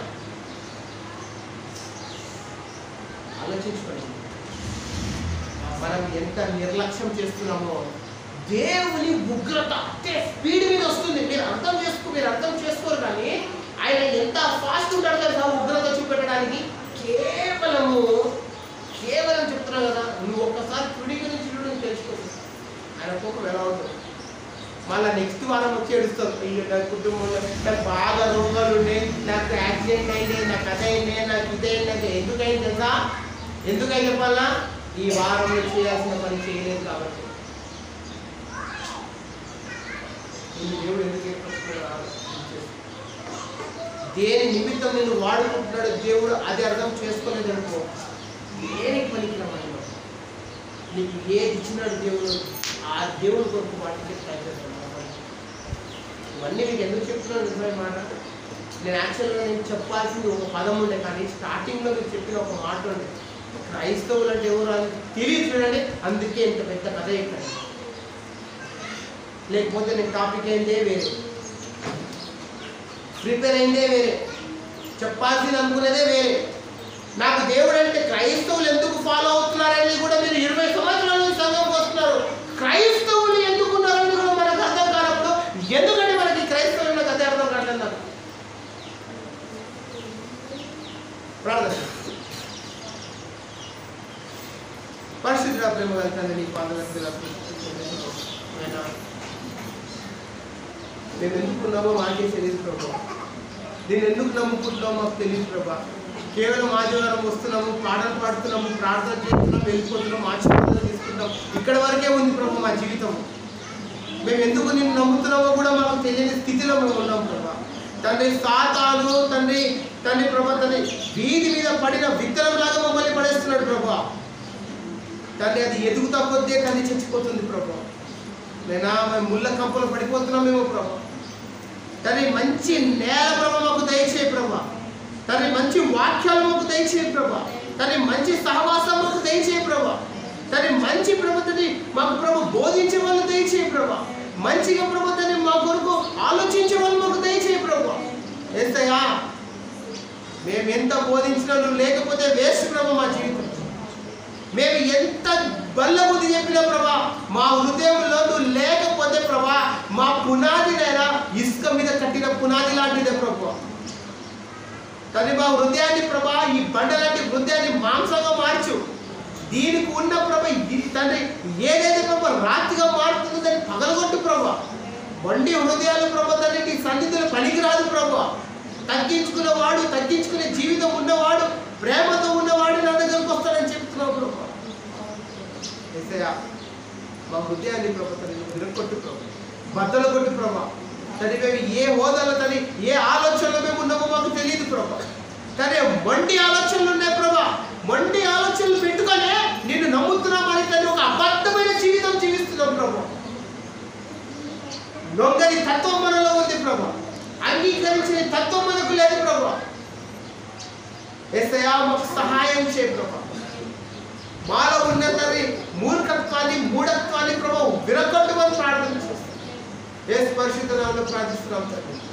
ఆలోచించుకోండి మనం ఎంత నిర్లక్ష్యం చేస్తున్నామో దేవుని ఉగ్రత అంటే స్పీడ్ మీద వస్తుంది మీరు అర్థం చేసుకో మీరు అర్థం చేసుకోరు కానీ ఆయన ఎంత ఫాస్ట్ ఉంటాడు కదా ఉగ్రత చూపెట్టడానికి కేవలము కేవలం చెప్తున్నావు కదా నువ్వు ఒక్కసారి కుడి గురించి చూడు తెలుసుకోవచ్చు ఆయన కోపం ఎలా ఉంటుంది మళ్ళీ నెక్స్ట్ వారం వచ్చి ఏడుస్తారు అయ్యో నా కుటుంబంలో నాకు బాగా రోగాలు ఉన్నాయి నాకు యాక్సిడెంట్ అయింది నాకు అది అయింది నాకు ఇది అయింది నాకు ఎందుకు అయింది తెలుసా ఎందుకు అయింది చెప్పాలా ఈ వారంలో చేయాల్సిన పని చేయలేదు కాబట్టి నిన్ను దేవుడు ఎందుకు ఏర్పరుచుకున్నాడు ఆలోచించేసి. దేని నిమిత్తం నిన్ను వాడుకుంటున్నాడు దేవుడు అది అర్థం చేసుకోలేదు అనుకో దేనికి పనికిరామని నీకు ఏది ఇచ్చినాడు దేవుడు ఆ దేవుడు కొరకు వాటికి ట్రై చేస్తాను ఇవన్నీ మీకు ఎందుకు చెప్తున్నాను నిజమైన మాట నేను యాక్చువల్గా నేను చెప్పాల్సింది ఒక పదం ఉండే కానీ స్టార్టింగ్లో మీరు చెప్పిన ఒక మాట ఉండే క్రైస్తవులు అంటే ఎవరు అని తెలియదు చూడండి అందుకే ఇంత పెద్ద కథ చెప్పాను లేకపోతే నేను టాపిక్ అయిందే వేరే ప్రిపేర్ అయిందే వేరే చెప్పాల్సింది అనుకునేదే వేరే నాకు దేవుడు అంటే క్రైస్తవులు ఎందుకు ఫాలో అవుతున్నారనేది కూడా మీరు ఇరవై సంవత్సరాల నుంచి సంఘంకి వస్తున్నారు క్రైస్తవులు ఎందుకు ప్రార్థన పరిశుద్ధ ప్రేమ గల తండ్రి నీ పాదలకు ఆయన మేము ఎందుకున్నామో మాకే తెలియదు ప్రభా దీన్ని ఎందుకు నమ్ముకుంటున్నామో మాకు తెలియదు ప్రభా కేవలం ఆదివారం వస్తున్నాము పాటలు పాడుతున్నాము ప్రార్థన చేస్తున్నాం వెళ్ళిపోతున్నాం ఆశీర్వాదాలు తీసుకుంటాం ఇక్కడ వరకే ఉంది ప్రభు మా జీవితం మేము ఎందుకు నిన్ను నమ్ముతున్నామో కూడా మాకు తెలియని స్థితిలో మేము ఉన్నాం ప్రభా తండ్రి సాతాను తండ్రి తండ్రి ప్రభా తండ్రి వీధి మీద పడిన విత్తనం లాగా మమ్మల్ని పడేస్తున్నాడు ప్రభా తండ్రి అది ఎదుగుతా కొద్దే తండ్రి చచ్చిపోతుంది ప్రభా నేనా మేము ముళ్ళ కంపలు పడిపోతున్నామేమో ప్రభా తండ్రి మంచి నేల ప్రభా మాకు దయచేయి ప్రభా తండ్రి మంచి వాక్యాలు మాకు దయచేయి ప్రభా తండ్రి మంచి సహవాసం మాకు దయచేయి ప్రభా తండ్రి మంచి ప్రభుత్వని మాకు ప్రభు బోధించే వాళ్ళు దయచేయి ప్రభా మంచిగా ప్రభుత్వని మా కొరకు ఆలోచించే వాళ్ళు మాకు దయచేయి ప్రభా ఏస్తయ్యా మేము ఎంత బోధించినా నువ్వు లేకపోతే వేస్ట్ ప్రభు మా జీవితం మేము ఎంత బల్ల బుద్ధి చెప్పినా ప్రభా మా హృదయంలో నువ్వు లేకపోతే ప్రభా మా పునాదినైనా ఇసుక మీద కట్టిన పునాది లాంటిదే ప్రభా కానీ మా హృదయాన్ని ప్రభా ఈ బండ లాంటి హృదయాన్ని మాంసంగా మార్చు దీనికి ఉన్న ప్రభ ఇది తండ్రి ఏదైతే ప్రభా రాతిగా మారుతుందో దాన్ని పగలగొట్టు ప్రభా బండి హృదయాలు ప్రభా తండ్రి నీ సన్నిధిలో పనికిరాదు ప్రభా తగ్గించుకున్న వాడు తగ్గించుకునే జీవితం ఉన్నవాడు ప్రేమతో ఉన్నవాడు నా దగ్గరకు వస్తాడని చెప్తున్నావు ప్రభా ఏసయ్యా మా హృదయాన్ని ప్రభా తండ్రి విరగొట్టు ప్రభా బద్దలు కొట్టు ప్రభా తండ్రి మేము ఏ హోదాలో తండ్రి ఏ ఆలోచనలో మేము ఉన్నామో మాకు తెలియదు ప్రభా కానీ మొండి ఆలోచనలు ఉన్నాయి ప్రభా మొండి ఆలోచనలు పెట్టుకొని నిన్ను నమ్ముతున్నామని తండ్రి ఒక అబద్ధమైన జీవితం జీవిస్తున్నాం ప్రభా లొంగని తత్వం మనలో ఉంది ప్రభా అంగీకరించిన తత్వం మనకు లేదు ప్రభా ఎస్ఐయా మాకు సహాయం చేయ ప్రభా మాలో ఉన్న తండ్రి మూర్ఖత్వాన్ని మూఢత్వాన్ని ప్రభావం విరగొట్టమని ప్రార్థన చేస్తాం ఏ పరిశుద్ధ నామలో ప్రార్థిస్తున్నాం తండ్రి